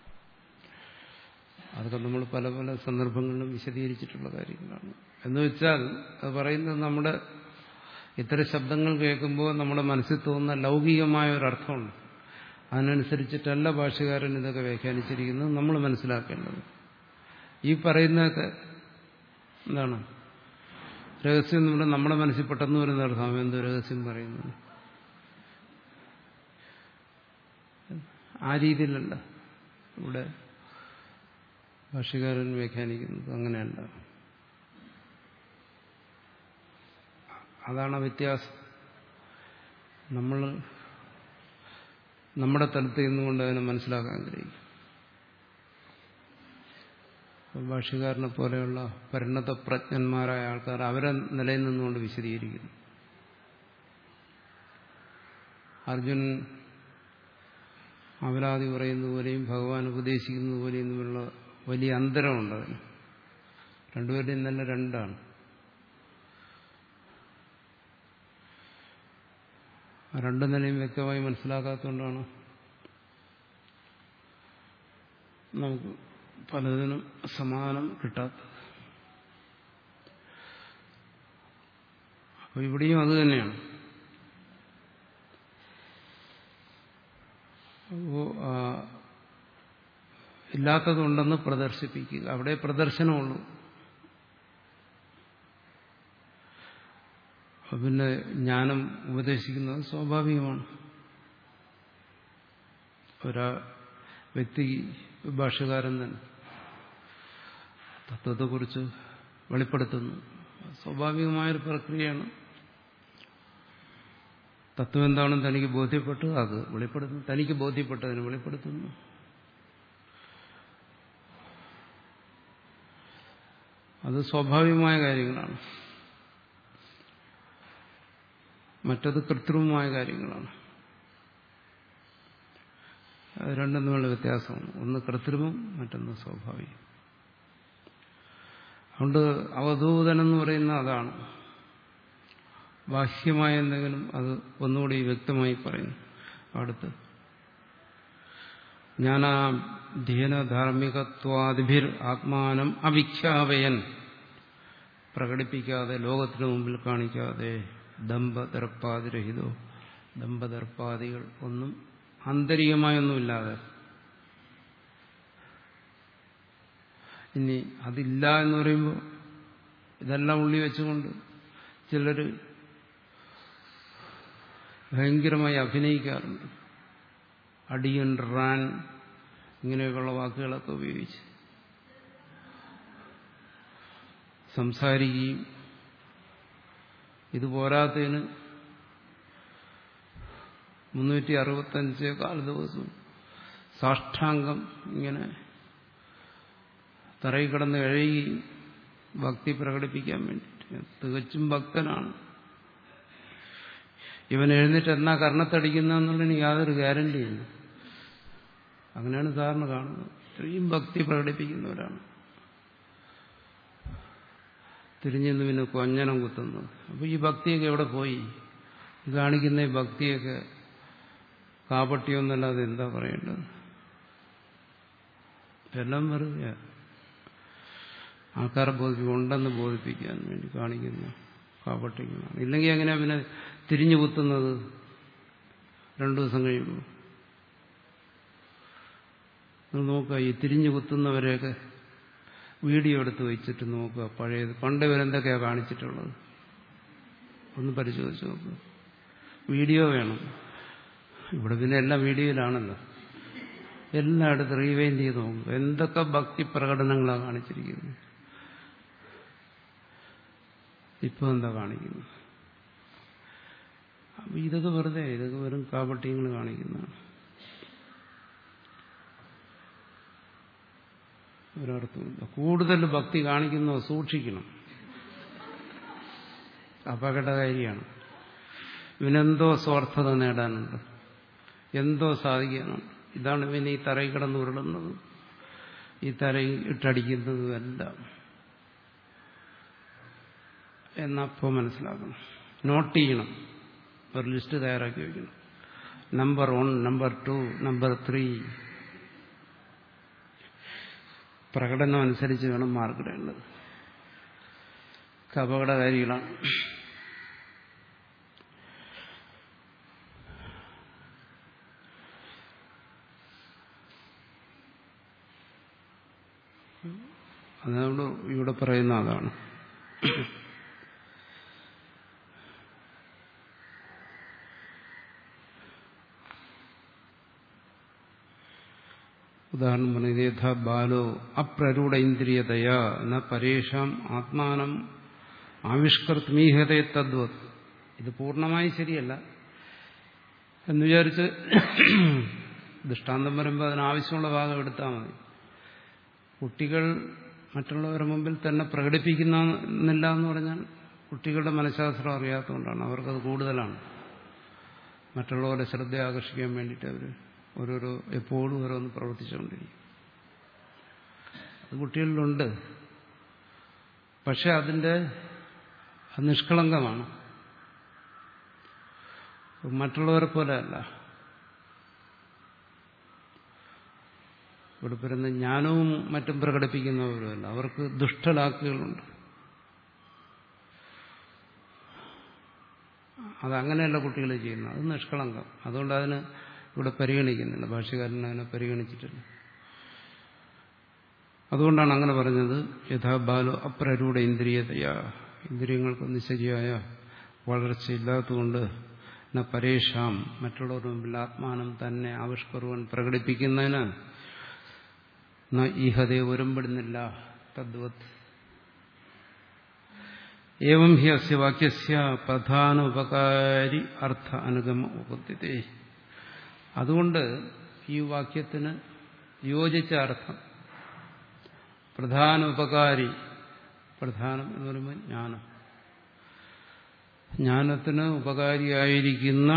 അതൊക്കെ നമ്മൾ പല പല സന്ദർഭങ്ങളിലും വിശദീകരിച്ചിട്ടുള്ള കാര്യങ്ങളാണ് എന്ന് വെച്ചാൽ അത് പറയുന്നത് നമ്മുടെ ഇത്തരം ശബ്ദങ്ങൾ കേൾക്കുമ്പോൾ നമ്മുടെ മനസ്സിൽ തോന്നുന്ന ലൗകികമായ ഒരർത്ഥമുണ്ട് അതിനനുസരിച്ചിട്ടല്ല ഭാഷകാരൻ ഇതൊക്കെ വ്യാഖ്യാനിച്ചിരിക്കുന്നത് നമ്മൾ മനസ്സിലാക്കേണ്ടത് ഈ പറയുന്നതൊക്കെ എന്താണ് രഹസ്യം നമ്മുടെ നമ്മുടെ മനസ്സിൽ പെട്ടെന്ന് വരുന്ന അർത്ഥം എന്തോ രഹസ്യം പറയുന്നത് ആ രീതിയിലല്ല ഇവിടെ ഭാഷകാരൻ വ്യാഖ്യാനിക്കുന്നത് അങ്ങനെയല്ല അതാണ് വ്യത്യാസം നമ്മൾ നമ്മുടെ തലത്തിൽ നിന്നുകൊണ്ട് അതിനെ മനസ്സിലാക്കാൻ കഴിയും ഭാഷകാരനെ പോലെയുള്ള പരിണത പ്രജ്ഞന്മാരായ ആൾക്കാർ അവരെ നിലയിൽ നിന്നുകൊണ്ട് വിശദീകരിക്കുന്നു അർജുൻ അവരാതി പറയുന്ന പോലെയും ഭഗവാൻ ഉപദേശിക്കുന്ന പോലെയും തമ്മിലുള്ള വലിയ അന്തരമുണ്ട് അതിന് രണ്ടുപേരുടെയും തന്നെ രണ്ടാണ് ആ രണ്ടു നിലയും വ്യക്തമായി മനസ്സിലാക്കാത്തതുകൊണ്ടാണ് നമുക്ക് പലതിനും സമാധാനം കിട്ടാത്തത് അപ്പൊ ഇവിടെയും അത് തന്നെയാണ് അപ്പോ ഇല്ലാത്തതുണ്ടെന്ന് പ്രദർശിപ്പിക്കുക അവിടെ പ്രദർശനമുള്ളൂ അപ്പൊ പിന്നെ ജ്ഞാനം ഉപദേശിക്കുന്നത് സ്വാഭാവികമാണ് ഒരാ വ്യക്തി ഭാഷകാരൻ തന്നെ തത്വത്തെക്കുറിച്ച് വെളിപ്പെടുത്തുന്നു സ്വാഭാവികമായൊരു പ്രക്രിയയാണ് തത്വം എന്താണെന്ന് തനിക്ക് ബോധ്യപ്പെട്ടു അത് വെളിപ്പെടുത്തുന്നു തനിക്ക് ബോധ്യപ്പെട്ടതിന് വെളിപ്പെടുത്തുന്നു അത് സ്വാഭാവികമായ കാര്യങ്ങളാണ് മറ്റത് കൃത്രിമമായ കാര്യങ്ങളാണ് അത് രണ്ടും തമ്മിലുള്ള വ്യത്യാസമാണ് ഒന്ന് കൃത്രിമം മറ്റൊന്ന് സ്വാഭാവികം അതുകൊണ്ട് അവധൂതൻ എന്ന് പറയുന്ന അതാണ് ബാഹ്യമായ എന്തെങ്കിലും അത് ഒന്നുകൂടി വ്യക്തമായി പറയുന്നു അടുത്ത് ജ്ഞാനാധ്യയനധാർമ്മികത്വാദിഭിർ ആത്മാനം അവിഖ്യാപയൻ പ്രകടിപ്പിക്കാതെ ലോകത്തിന് മുമ്പിൽ കാണിക്കാതെ ദമ്പതർപ്പാതിരഹിതോ ദമ്പതർപ്പാദികൾ ഒന്നും ആന്തരികമായൊന്നുമില്ലാതെ ഇനി അതില്ല എന്ന് പറയുമ്പോൾ ഇതെല്ലാം ഉള്ളി വെച്ചുകൊണ്ട് ചിലർ ഭയങ്കരമായി അഭിനയിക്കാറുണ്ട് അടിയൻ റാൻ ഇങ്ങനെയൊക്കെയുള്ള വാക്കുകളൊക്കെ ഉപയോഗിച്ച് സംസാരിക്കുകയും ഇത് പോരാത്തതിന് മുന്നൂറ്റി അറുപത്തഞ്ച് കാല ദിവസവും സാഷ്ടാംഗം ഇങ്ങനെ തറയിൽ കിടന്ന് എഴുകി ഭക്തി പ്രകടിപ്പിക്കാൻ വേണ്ടിയിട്ട് തികച്ചും ഭക്തനാണ് ഇവൻ എഴുന്നേറ്റ് എന്നാ കർണത്തടിക്കുന്നതെന്നുള്ളതിന് യാതൊരു ഗ്യാരണ്ടിയില്ല അങ്ങനെയാണ് സാറിന് കാണുന്നത് ഇത്രയും ഭക്തി പ്രകടിപ്പിക്കുന്നവരാണ് തിരിഞ്ഞെന്ന് പിന്നെ കൊഞ്ഞനം കുത്തുന്നത് അപ്പൊ ഈ ഭക്തിയൊക്കെ എവിടെ പോയി ഈ കാണിക്കുന്ന ഈ ഭക്തിയൊക്കെ കാപട്യമൊന്നല്ലാതെ എന്താ പറയേണ്ടത് എല്ലാം വെറുതെ ആൾക്കാരെ ബോധിപ്പിക്കും ഉണ്ടെന്ന് ബോധിപ്പിക്കാൻ വേണ്ടി കാണിക്കുന്ന കാപട്യങ്ങളാണ് ഇല്ലെങ്കിൽ എങ്ങനെയാ പിന്നെ തിരിഞ്ഞു കുത്തുന്നത് രണ്ടു ദിവസം കഴിയുമ്പോൾ നോക്കുക ഈ തിരിഞ്ഞു കുത്തുന്നവരെയൊക്കെ വീഡിയോ എടുത്ത് വെച്ചിട്ട് നോക്കുക പഴയത് പണ്ട് ഇവരെന്തൊക്കെയാ കാണിച്ചിട്ടുള്ളത് ഒന്ന് പരിശോധിച്ച് നോക്കുക വീഡിയോ വേണം ഇവിടെ പിന്നെ എല്ലാം വീഡിയോയിലാണല്ലോ എല്ലായിടത്തും റീവൈൻഡ് ചെയ്ത് നോക്കുക എന്തൊക്കെ ഭക്തി പ്രകടനങ്ങളാണ് കാണിച്ചിരിക്കുന്നത് ഇപ്പൊ എന്താ കാണിക്കുന്നത് അപ്പൊ ഇതൊക്കെ വെറുതെ ഇതൊക്കെ വെറും കാപട്യങ്ങൾ കാണിക്കുന്നതാണ് ഒരർത്ഥമില്ല കൂടുതൽ ഭക്തി കാണിക്കുന്നോ സൂക്ഷിക്കണം അപകടകാരിയാണ് ഇവനെന്തോ സ്വാർത്ഥത നേടാനുണ്ട് എന്തോ സാധിക്കാനുണ്ട് ഇതാണ് ഇവന് ഈ തറയിൽ കിടന്ന് ഉരുളുന്നതും ഈ തറയിൽ ഇട്ടടിക്കുന്നതും എല്ലാം എന്നപ്പോൾ മനസ്സിലാക്കണം നോട്ട് ചെയ്യണം ഒരു ലിസ്റ്റ് തയ്യാറാക്കി വയ്ക്കണം number one number two number three പ്രകടനം അനുസരിച്ച് വേണം മാർക്കിടേണ്ടത് അപകടകാരികളാണ് അതുകൊണ്ട് ഇവിടെ പറയുന്ന അതാണ് ഉദാഹരണം പറയുന്നത് യഥാ ബാലോ അപ്രരൂഢ ഇന്ദ്രിയതയാ എന്ന പരേഷാം ആത്മാനം ആവിഷ്കർത്തുമീഹതയെ തദ്വത് ഇത് പൂർണ്ണമായി ശരിയല്ല എന്ന് വിചാരിച്ച് ദൃഷ്ടാന്തം വരുമ്പോൾ അതിനാവശ്യമുള്ള ഭാഗം എടുത്താൽ മതി കുട്ടികൾ മറ്റുള്ളവരുടെ മുമ്പിൽ തന്നെ പ്രകടിപ്പിക്കുന്നില്ല എന്ന് പറഞ്ഞാൽ കുട്ടികളുടെ മനഃശാസ്ത്രം അറിയാത്തതുകൊണ്ടാണ് അവർക്കത് കൂടുതലാണ് മറ്റുള്ളവരുടെ ശ്രദ്ധ ആകർഷിക്കാൻ വേണ്ടിയിട്ട് അവർ ഓരോരോ എപ്പോഴും ഓരോന്ന് പ്രവർത്തിച്ചുകൊണ്ടിരിക്കും അത് കുട്ടികളിലുണ്ട് പക്ഷെ അതിൻ്റെ നിഷ്കളങ്കമാണ് മറ്റുള്ളവരെ പോലെ അല്ല ഇവിടെ പറയുന്ന ജ്ഞാനവും മറ്റും പ്രകടിപ്പിക്കുന്നവരുമല്ല അവർക്ക് ദുഷ്ടലാക്കുകളുണ്ട് അതങ്ങനെയല്ല കുട്ടികൾ ചെയ്യുന്നത് അത് നിഷ്കളങ്കം അതുകൊണ്ട് അതിന് ഇവിടെ പരിഗണിക്കുന്നില്ല ഭാഷകാരൻ അതിനെ പരിഗണിച്ചിട്ടില്ല അതുകൊണ്ടാണ് അങ്ങനെ പറഞ്ഞത് യഥാ ബാലോ അപ്രരൂഢ ഇന്ദ്രിയതയാ ഇന്ദ്രിയങ്ങൾക്കൊന്നും ശരിയായ വളർച്ചയില്ലാത്തതുകൊണ്ട് ന പരേഷാം മറ്റുള്ളവരുടെ മുമ്പിൽ ആത്മാനം തന്നെ ആവിഷ്കറുവൻ പ്രകടിപ്പിക്കുന്നതിന് ന ഈഹതയെ ഒരുമ്പെടുന്നില്ല തദ്വത് ഏവം ഹി അസ്യ വാക്യസ്യ പ്രധാന ഉപകാരി അർത്ഥ അനുഗമ ഉപദ്ധ്യത്തെ അതുകൊണ്ട് ഈ വാക്യത്തിന് യോജിച്ച അർത്ഥം പ്രധാന ഉപകാരി പ്രധാനം എന്ന് പറയുമ്പോൾ ജ്ഞാനം ജ്ഞാനത്തിന് ഉപകാരിയായിരിക്കുന്ന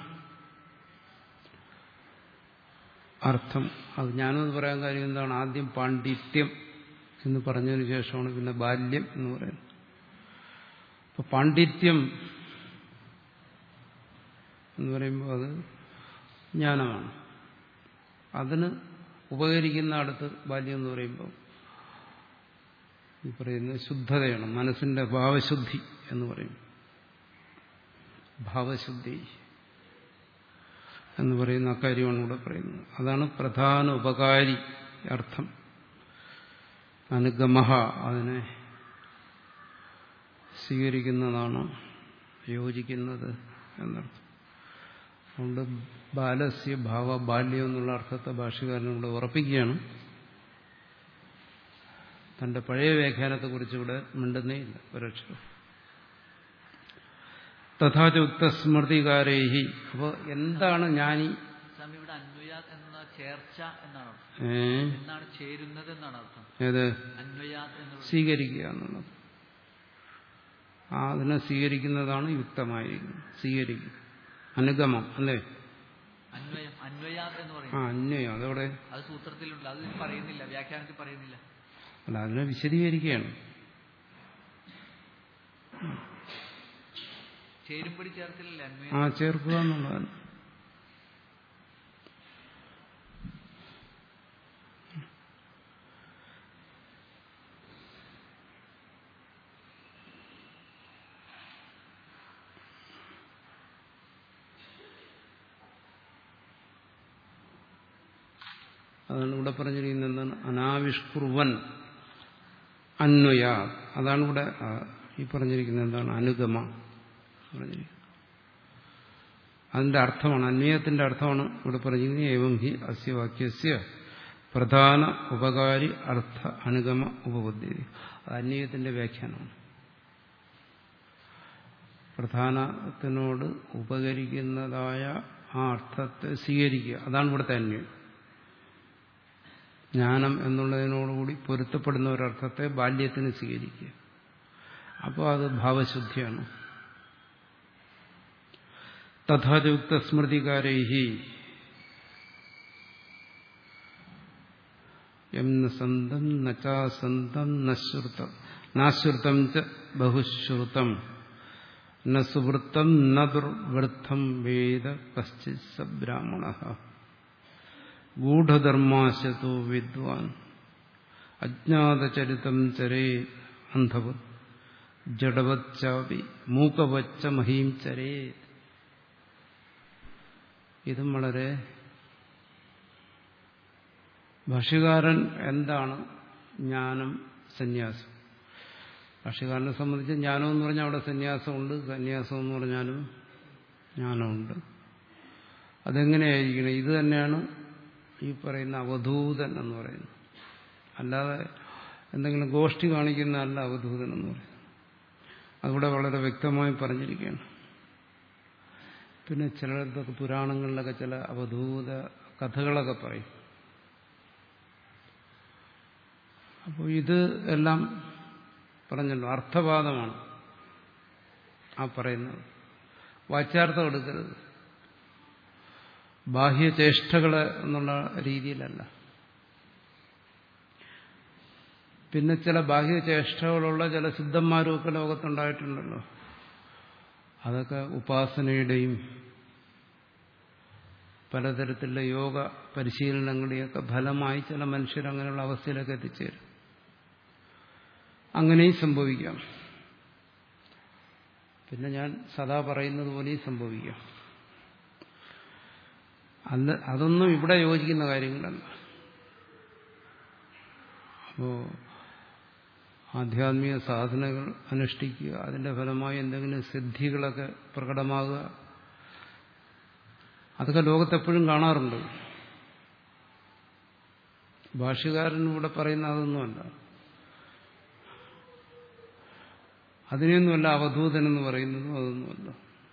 അർത്ഥം അത് ജ്ഞാനം പറയാൻ കാര്യം എന്താണ് ആദ്യം പാണ്ഡിത്യം എന്ന് പറഞ്ഞതിന് ശേഷമാണ് പിന്നെ ബാല്യം എന്ന് പറയുന്നത് അപ്പൊ പാണ്ഡിത്യം എന്ന് പറയുമ്പോൾ അത് ജ്ഞാനമാണ് അതിന് ഉപകരിക്കുന്ന അടുത്ത് ബാല്യം എന്ന് പറയുമ്പോൾ ഈ പറയുന്നത് ശുദ്ധതയാണ് മനസ്സിന്റെ ഭാവശുദ്ധി എന്ന് പറയും ഭാവശുദ്ധി എന്ന് പറയുന്ന അക്കാര്യമാണ് ഇവിടെ പറയുന്നത് അതാണ് പ്രധാന ഉപകാരി അർത്ഥം അനുഗമഹ അതിനെ സ്വീകരിക്കുന്നതാണ് യോജിക്കുന്നത് എന്നർത്ഥം അതുകൊണ്ട് ബാലസ്യ ഭാവ ബാല്യം എന്നുള്ള അർത്ഥത്തെ ഭാഷകാരനോട് ഉറപ്പിക്കുകയാണ് തന്റെ പഴയ വ്യാഖ്യാനത്തെക്കുറിച്ച് ഇവിടെ മിണ്ടുന്നേ ഇല്ല ഒരക്ഷരം തഥാചുക്ത സ്മൃതികാരേഹി അപ്പോൾ എന്താണ് ജ്ഞാനി സ്വാമി ഇവിടെ അന്വയാത് എന്ന ചേർച്ച എന്നാണ് അർത്ഥം ഏ എന്നാണ് ചേരുന്നത് എന്നാണ് അർത്ഥം ഏത് അന്വയാത് എന്നുള്ളത് സ്വീകരിക്കുക എന്നുള്ളത് ആ അതിനെ സ്വീകരിക്കുന്നതാണ് യുക്തമായിരിക്കുന്നത് സ്വീകരിക്കും അനുഗമം അല്ലേ അന്വയം അന്വയാത് എന്ന് ആ പറയുന്നത് അന്വയം അതവിടെ അത് സൂത്രത്തിലുണ്ട് അത് പറയുന്നില്ല വ്യാഖ്യാനത്തിൽ പറയുന്നില്ല അല്ല അതിനെ വിശദീകരിക്കുകയാണ് ചേരുംപടി ചേർത്തില്ലല്ലേ അന്വയം ആ ചേർക്കുക എന്നുള്ളതാണ് അതാണ് ഇവിടെ പറഞ്ഞിരിക്കുന്നത് എന്താണ് അനാവിഷ്കുർവൻ അന്വയ അതാണ് ഇവിടെ ആ, ഈ പറഞ്ഞിരിക്കുന്നത് എന്താണ് അനുഗമ പറഞ്ഞിരിക്കുന്നത് അതിന്റെ അർത്ഥമാണ് അന്വയത്തിന്റെ അർത്ഥമാണ് ഇവിടെ പറഞ്ഞിരിക്കുന്നത് ഏവം ഹി അസ്യ വാക്യസ്യ പ്രധാന ഉപകാരി അർത്ഥ അനുഗമ ഉപബുദ്ധി അത് അന്വയത്തിന്റെ വ്യാഖ്യാനമാണ് പ്രധാനത്തിനോട് ഉപകരിക്കുന്നതായ ആ അർത്ഥത്തെ സ്വീകരിക്കുക അതാണ് ഇവിടുത്തെ അന്വയം ജ്ഞാനം എന്നുള്ളതിനോടുകൂടി പൊരുത്തപ്പെടുന്ന ഒരർത്ഥത്തെ ബാല്യത്തിന് സ്വീകരിക്കുക അപ്പോൾ അത് ഭാവശുദ്ധിയാണ് തഥാചുക്ത സ്മൃതികാരൈഹി എം ന സന്തം നചാസന്തം നശ്രുതം നാശ്രുതം ച ബഹുശ്രുതം ന സുവൃത്തം ന ദുർവൃത്തം വേദ കശ്ചിത് സ ബ്രാഹ്മണ ഗൂഢധർമാശതോ വിദ്വാൻ അജ്ഞാതചരിതം ചരേ അന്ധവത് ജഡവച്ചാവി മൂക്കവച്ച മഹീം ചരേ ഇതും വളരെ ഭാഷ്യകാരൻ എന്താണ് ജ്ഞാനം സന്യാസം ഭാഷ്യകാരനെ സംബന്ധിച്ച് ജ്ഞാനം എന്ന് പറഞ്ഞാൽ അവിടെ സന്യാസമുണ്ട് സന്യാസം എന്ന് പറഞ്ഞാലും ജ്ഞാനമുണ്ട് അതെങ്ങനെയായിരിക്കണം ഇത് തന്നെയാണ് ഈ പറയുന്ന അവധൂതൻ എന്ന് പറയുന്നത് അല്ലാതെ എന്തെങ്കിലും ഗോഷ്ഠി കാണിക്കുന്നതല്ല അവധൂതൻ എന്ന് പറയുന്നത് അതിവിടെ വളരെ വ്യക്തമായി പറഞ്ഞിരിക്കുകയാണ് പിന്നെ ചിലയിടത്തൊക്കെ പുരാണങ്ങളിലൊക്കെ ചില അവധൂത കഥകളൊക്കെ പറയും അപ്പോൾ ഇത് എല്ലാം പറഞ്ഞല്ലോ അർത്ഥവാദമാണ് ആ പറയുന്നത് വാച്യാർത്ഥം എടുക്കരുത് ബാഹ്യചേഷ്ടകള് എന്നുള്ള രീതിയിലല്ല പിന്നെ ചില ബാഹ്യചേഷ്ടകളുള്ള ചില സിദ്ധന്മാരുമൊക്കെ ലോകത്തുണ്ടായിട്ടുണ്ടല്ലോ അതൊക്കെ ഉപാസനയുടെയും പലതരത്തിലുള്ള യോഗ പരിശീലനങ്ങളുടെയൊക്കെ ഫലമായി ചില മനുഷ്യർ അങ്ങനെയുള്ള അവസ്ഥയിലൊക്കെ എത്തിച്ചേരും അങ്ങനെയും സംഭവിക്കാം പിന്നെ ഞാൻ സദാ പറയുന്നത് പോലെയും സംഭവിക്കാം അല്ല അതൊന്നും ഇവിടെ യോജിക്കുന്ന കാര്യങ്ങളല്ല അപ്പോ ആധ്യാത്മിക സാധനകൾ അനുഷ്ഠിക്കുക അതിന്റെ ഫലമായി എന്തെങ്കിലും സിദ്ധികളൊക്കെ പ്രകടമാകുക അതൊക്കെ ലോകത്തെപ്പോഴും കാണാറുണ്ട് ഭാഷ്യകാരൻ ഇവിടെ പറയുന്ന അതൊന്നുമല്ല അതിനെയൊന്നുമല്ല അവധൂതൻ എന്ന് പറയുന്നതും അതൊന്നുമല്ല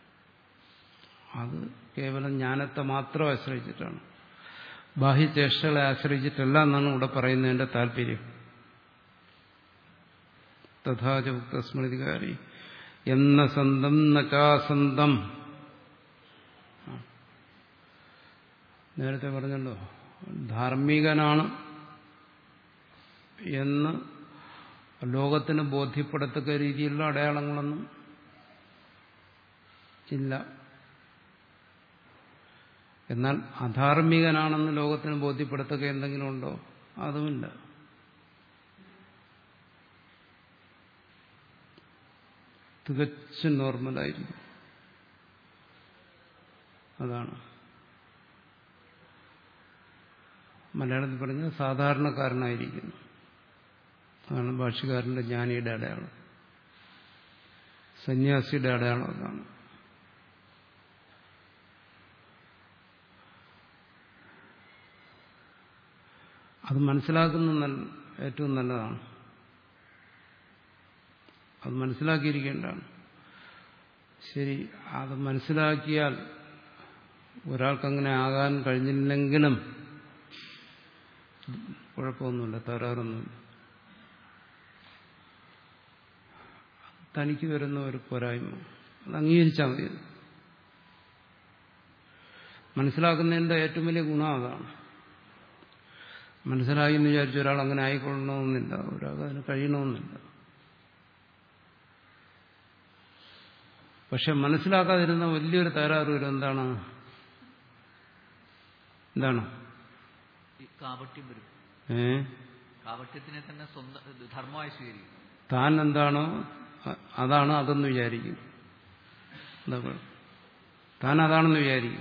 അത് കേവലം ജ്ഞാനത്തെ മാത്രം ആശ്രയിച്ചിട്ടാണ് ബാഹ്യചേഷ്ടകളെ ആശ്രയിച്ചിട്ടല്ല എന്നാണ് ഇവിടെ പറയുന്നതിന്റെ താല്പര്യം തഥാചുക്ത സ്മൃതികാരി എന്ന സന്തം നചാസന്തം നേരത്തെ പറഞ്ഞല്ലോ ധാർമ്മികനാണ് എന്ന് ലോകത്തിന് ബോധ്യപ്പെടത്തക്ക രീതിയിലുള്ള അടയാളങ്ങളൊന്നും ഇല്ല എന്നാൽ അധാർമികനാണെന്ന് ലോകത്തിന് ബോധ്യപ്പെടുത്തക്ക എന്തെങ്കിലും ഉണ്ടോ അതുമില്ല തികച്ചും നോർമലായിരിക്കും അതാണ് മലയാളത്തിൽ പറഞ്ഞ സാധാരണക്കാരനായിരിക്കുന്നു അതാണ് ഭാഷകാരന്റെ ജ്ഞാനിയുടെ അടയാളം സന്യാസിയുടെ അടയാളം അതാണ് അത് മനസ്സിലാക്കുന്ന നല്ല ഏറ്റവും നല്ലതാണ് അത് മനസ്സിലാക്കിയിരിക്കേണ്ടതാണ് ശരി അത് മനസ്സിലാക്കിയാൽ ഒരാൾക്കങ്ങനെ ആകാൻ കഴിഞ്ഞില്ലെങ്കിലും കുഴപ്പമൊന്നുമില്ല തകരാറൊന്നുമില്ല തനിക്ക് വരുന്ന ഒരു പോരായ്മ അത് അംഗീകരിച്ചാൽ മതി മനസ്സിലാക്കുന്നതിൻ്റെ ഏറ്റവും വലിയ ഗുണം അതാണ് മനസ്സിലായി എന്ന് വിചാരിച്ച ഒരാൾ അങ്ങനെ ആയിക്കൊള്ളണമെന്നില്ല ഒരാൾക്ക് അതിന് കഴിയണമെന്നില്ല പക്ഷെ മനസ്സിലാക്കാതിരുന്ന വലിയൊരു തകരാറ് വരും എന്താണ് എന്താണ് ഈ കാപട്യം വരും ഏ കാപട്യത്തിനെ തന്നെ സ്വന്തം ഇത് ധർമ്മമായി സ്വീകരിക്കും താൻ എന്താണോ അ- അതാണ് അതെന്ന് വിചാരിക്കും എന്താ കുഴപ്പം? താൻ അതാണെന്ന് വിചാരിക്കും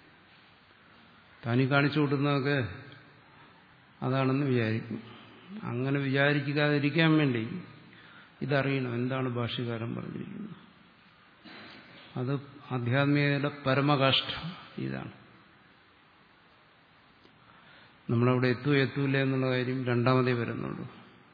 താനീ കാണിച്ചു കൂട്ടുന്നതൊക്കെ അതാണെന്ന് വിചാരിക്കും അങ്ങനെ വിചാരിക്കാതിരിക്കാൻ വേണ്ടി ഇതറിയണം എന്താണ് ഭാഷ്യകാരൻ പറഞ്ഞിരിക്കുന്നത് അത് ആധ്യാത്മികതയുടെ പരമകാഷ്ഠ ഇതാണ് നമ്മളവിടെ എത്തുമോ എത്തൂല എന്നുള്ള കാര്യം രണ്ടാമതേ വരുന്നുള്ളൂ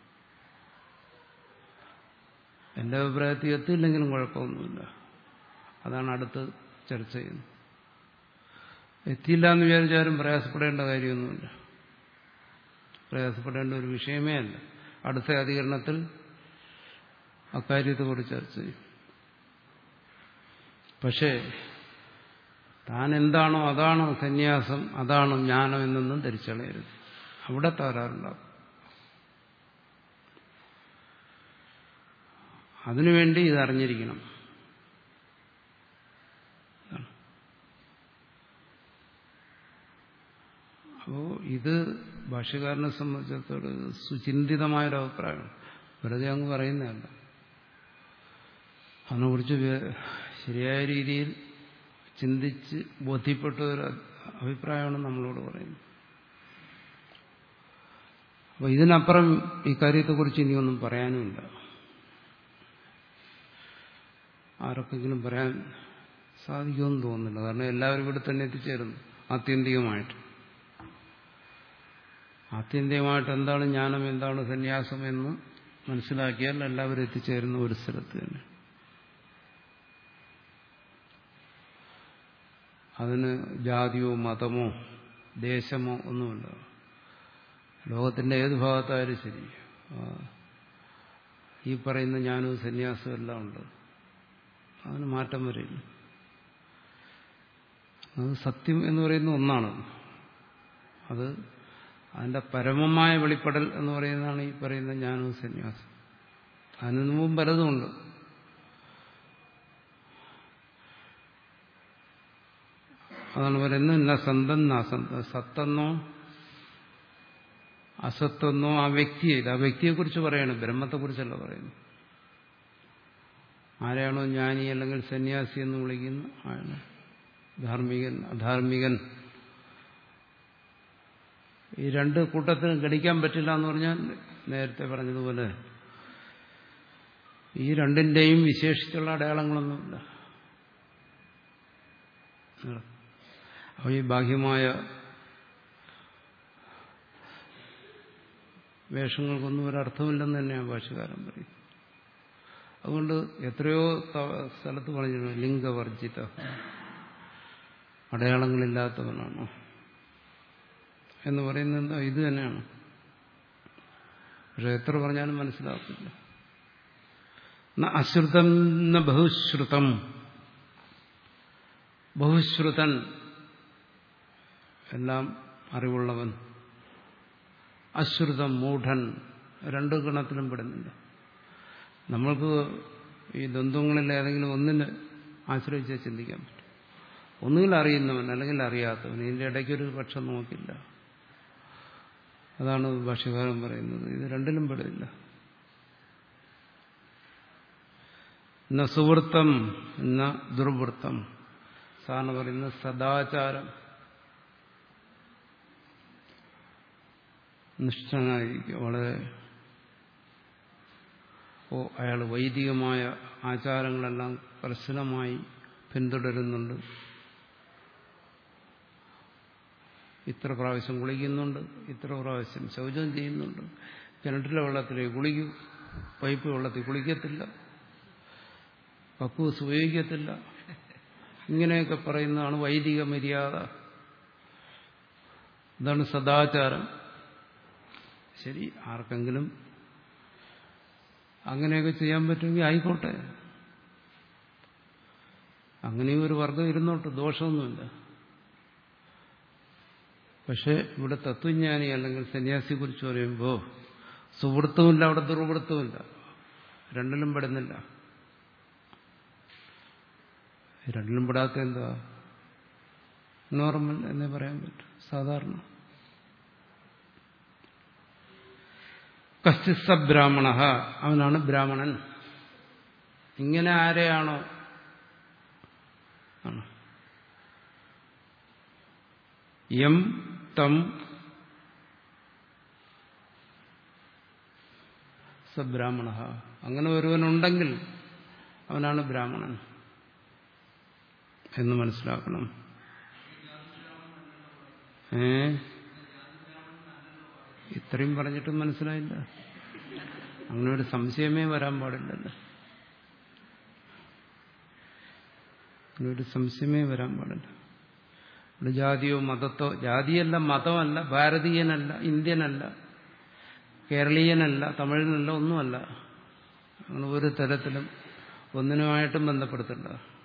എന്റെ അഭിപ്രായത്തിൽ എത്തിയില്ലെങ്കിലും കുഴപ്പമൊന്നുമില്ല അതാണ് അടുത്ത് ചർച്ച ചെയ്യുന്നത് എത്തിയില്ല എന്ന് വിചാരിച്ചാലും പ്രയാസപ്പെടേണ്ട കാര്യമൊന്നുമില്ല പ്രയാസപ്പെടേണ്ട ഒരു വിഷയമേ അല്ല അടുത്ത അധികരണത്തിൽ അക്കാര്യത്തെക്കുറിച്ച് ചർച്ച ചെയ്യും പക്ഷേ താൻ എന്താണോ അതാണ് സന്യാസം അതാണ് ജ്ഞാനം എന്നൊന്നും ധരിച്ചളയരുത് അവിടെ തകരാറുണ്ടാകും അതിനുവേണ്ടി ഇതറിഞ്ഞിരിക്കണം അപ്പോ ഇത് ഭാഷ്യക്കാരനെ സംബന്ധിച്ചിടത്തോളം സുചിന്തിതമായൊരു അഭിപ്രായമാണ് വെറുതെ അങ്ങ് പറയുന്നതല്ല അതിനെക്കുറിച്ച് വേ- ശരിയായ രീതിയിൽ ചിന്തിച്ച് ബോധ്യപ്പെട്ട ഒരു അഭിപ്രായമാണ് നമ്മളോട് പറയുന്നത് അപ്പൊ ഇതിനപ്പുറം ഈ കാര്യത്തെക്കുറിച്ച് ഇനിയൊന്നും പറയാനുമില്ല ആർക്കെങ്കിലും പറയാൻ സാധിക്കുമെന്ന് തോന്നുന്നില്ല കാരണം എല്ലാവരും ഇവിടെ തന്നെ എത്തിച്ചേരുന്നു ആത്യന്തികമായിട്ട് ആത്യന്തികമായിട്ട് എന്താണ് ജ്ഞാനം എന്താണ് സന്യാസം എന്ന് മനസ്സിലാക്കിയാൽ എല്ലാവരും എത്തിച്ചേരുന്ന ഒരു സ്ഥലത്ത് തന്നെ അതിന് ജാതിയോ മതമോ ദേശമോ ഒന്നുമില്ല ലോകത്തിന്റെ ഏത് ഭാഗത്തായാലും ശരി ആ, ഈ പറയുന്ന ജ്ഞാനവും സന്യാസവും എല്ലാം ഉണ്ട് അതിന് മാറ്റം വരില്ല അത് സത്യം എന്ന് പറയുന്ന ഒന്നാണ് അത് അതിന്റെ പരമമായ വെളിപ്പെടൽ എന്ന് പറയുന്നതാണ് ഈ പറയുന്ന ജ്ഞാനവും സന്യാസം അതിനു മുമ്പും പലതുമുണ്ട് അതാണ് പറയുന്നത് ഇന്ന സന്തം അസന്തം സത്തെന്നോ അസത്തെന്നോ ആ വ്യക്തിയെ ഇത് ആ വ്യക്തിയെക്കുറിച്ച് പറയണം ബ്രഹ്മത്തെക്കുറിച്ചല്ല പറയുന്നു ആരെയാണോ ജ്ഞാനി അല്ലെങ്കിൽ സന്യാസി എന്ന് വിളിക്കുന്നു ആണ് ധാർമ്മികൻ അധാർമികൻ ഈ രണ്ട് കൂട്ടത്തിനും ഗണിക്കാൻ പറ്റില്ല എന്ന് പറഞ്ഞാൽ നേരത്തെ പറഞ്ഞതുപോലെ ഈ രണ്ടിന്റെയും വിശേഷിച്ചുള്ള അടയാളങ്ങളൊന്നുമില്ല അപ്പോൾ ഈ ബാഹ്യമായ വേഷങ്ങൾക്കൊന്നും ഒരർത്ഥമില്ലെന്ന് തന്നെയാണ് ഭാഷകാരൻ പറയുന്നത് അതുകൊണ്ട് എത്രയോ ത- സ്ഥലത്ത് പറഞ്ഞിട്ടുണ്ട് ലിംഗവർജിത അടയാളങ്ങളില്ലാത്തവനാണ് എന്ന് പറയുന്നത് എന്താ ഇത് തന്നെയാണ് പക്ഷെ എത്ര പറഞ്ഞാലും മനസ്സിലാക്കില്ല ന അശ്രുതം ന ബഹുശ്രുതം ബഹുശ്രുതൻ എല്ലാം അറിവുള്ളവൻ അശ്രുതം മൂഢൻ രണ്ട് ഗണത്തിലും പെടുന്നില്ല നമ്മൾക്ക് ഈ ദ്വന്ദ്ങ്ങളിൽ ഏതെങ്കിലും ഒന്നിന് ആശ്രയിച്ച് ചിന്തിക്കാൻ പറ്റും ഒന്നുകിൽ അറിയുന്നവൻ അല്ലെങ്കിൽ അറിയാത്തവൻ ഇതിന്റെ ഇടയ്ക്കൊരു പക്ഷം നോക്കില്ല അതാണ് ഭാഷ്യകാരൻ പറയുന്നത് ഇത് രണ്ടിലും പെടില്ല ഇന്ന സുവൃത്തം ഇന്ന ദുർവൃത്തം സാറിന് പറയുന്നത് സദാചാരം നിഷ്ഠനായിരിക്കുക വളരെ ഓ അയാൾ വൈദികമായ ആചാരങ്ങളെല്ലാം കർശനമായി പിന്തുടരുന്നുണ്ട് ഇത്ര പ്രാവശ്യം കുളിക്കുന്നുണ്ട് ഇത്ര പ്രാവശ്യം ശൗചം ചെയ്യുന്നുണ്ട് കിണറ്റിലെ വെള്ളത്തിലേക്ക് കുളിക്കൂ പൈപ്പ് വെള്ളത്തിൽ കുളിക്കത്തില്ല കക്കൂസ് ഉപയോഗിക്കത്തില്ല ഇങ്ങനെയൊക്കെ പറയുന്നതാണ് വൈദിക മര്യാദ ഇതാണ് സദാചാരം ശരി ആർക്കെങ്കിലും അങ്ങനെയൊക്കെ ചെയ്യാൻ പറ്റുമെങ്കിൽ ആയിക്കോട്ടെ അങ്ങനെയും ഒരു വർഗം ഇരുന്നോട്ട് ദോഷമൊന്നുമില്ല പക്ഷെ ഇവിടെ തത്വജ്ഞാനി അല്ലെങ്കിൽ സന്യാസിയെ കുറിച്ച് പറയുമ്പോൾ സുഹൃത്തുമില്ല അവിടെ ദുർവൃത്തുമില്ല രണ്ടിലും പെടുന്നില്ല രണ്ടിലും പെടാത്ത എന്താ നോർമൽ എന്നേ പറയാൻ പറ്റും സാധാരണ കശ്ചിസ ബ്രാഹ്മണ അവനാണ് ബ്രാഹ്മണൻ ഇങ്ങനെ ആരെയാണോ ആണ് യം തം സബ്രാഹ്മണ അങ്ങനെ ഒരുവനുണ്ടെങ്കിൽ അവനാണ് ബ്രാഹ്മണൻ എന്ന് മനസ്സിലാക്കണം ഏ ഇത്രയും പറഞ്ഞിട്ടും മനസ്സിലായില്ല അങ്ങനെ ഒരു സംശയമേ വരാൻ പാടില്ലല്ലോ അങ്ങനെ ഒരു സംശയമേ വരാൻ പാടില്ല ഇവിടെ ജാതിയോ മതത്തോ ജാതിയല്ല മതമല്ല ഭാരതീയനല്ല ഇന്ത്യനല്ല കേരളീയനല്ല തമിഴനല്ല ഒന്നുമല്ല അങ്ങനെ ഒരു തരത്തിലും ഒന്നിനുമായിട്ടും ബന്ധപ്പെടുത്തില്ല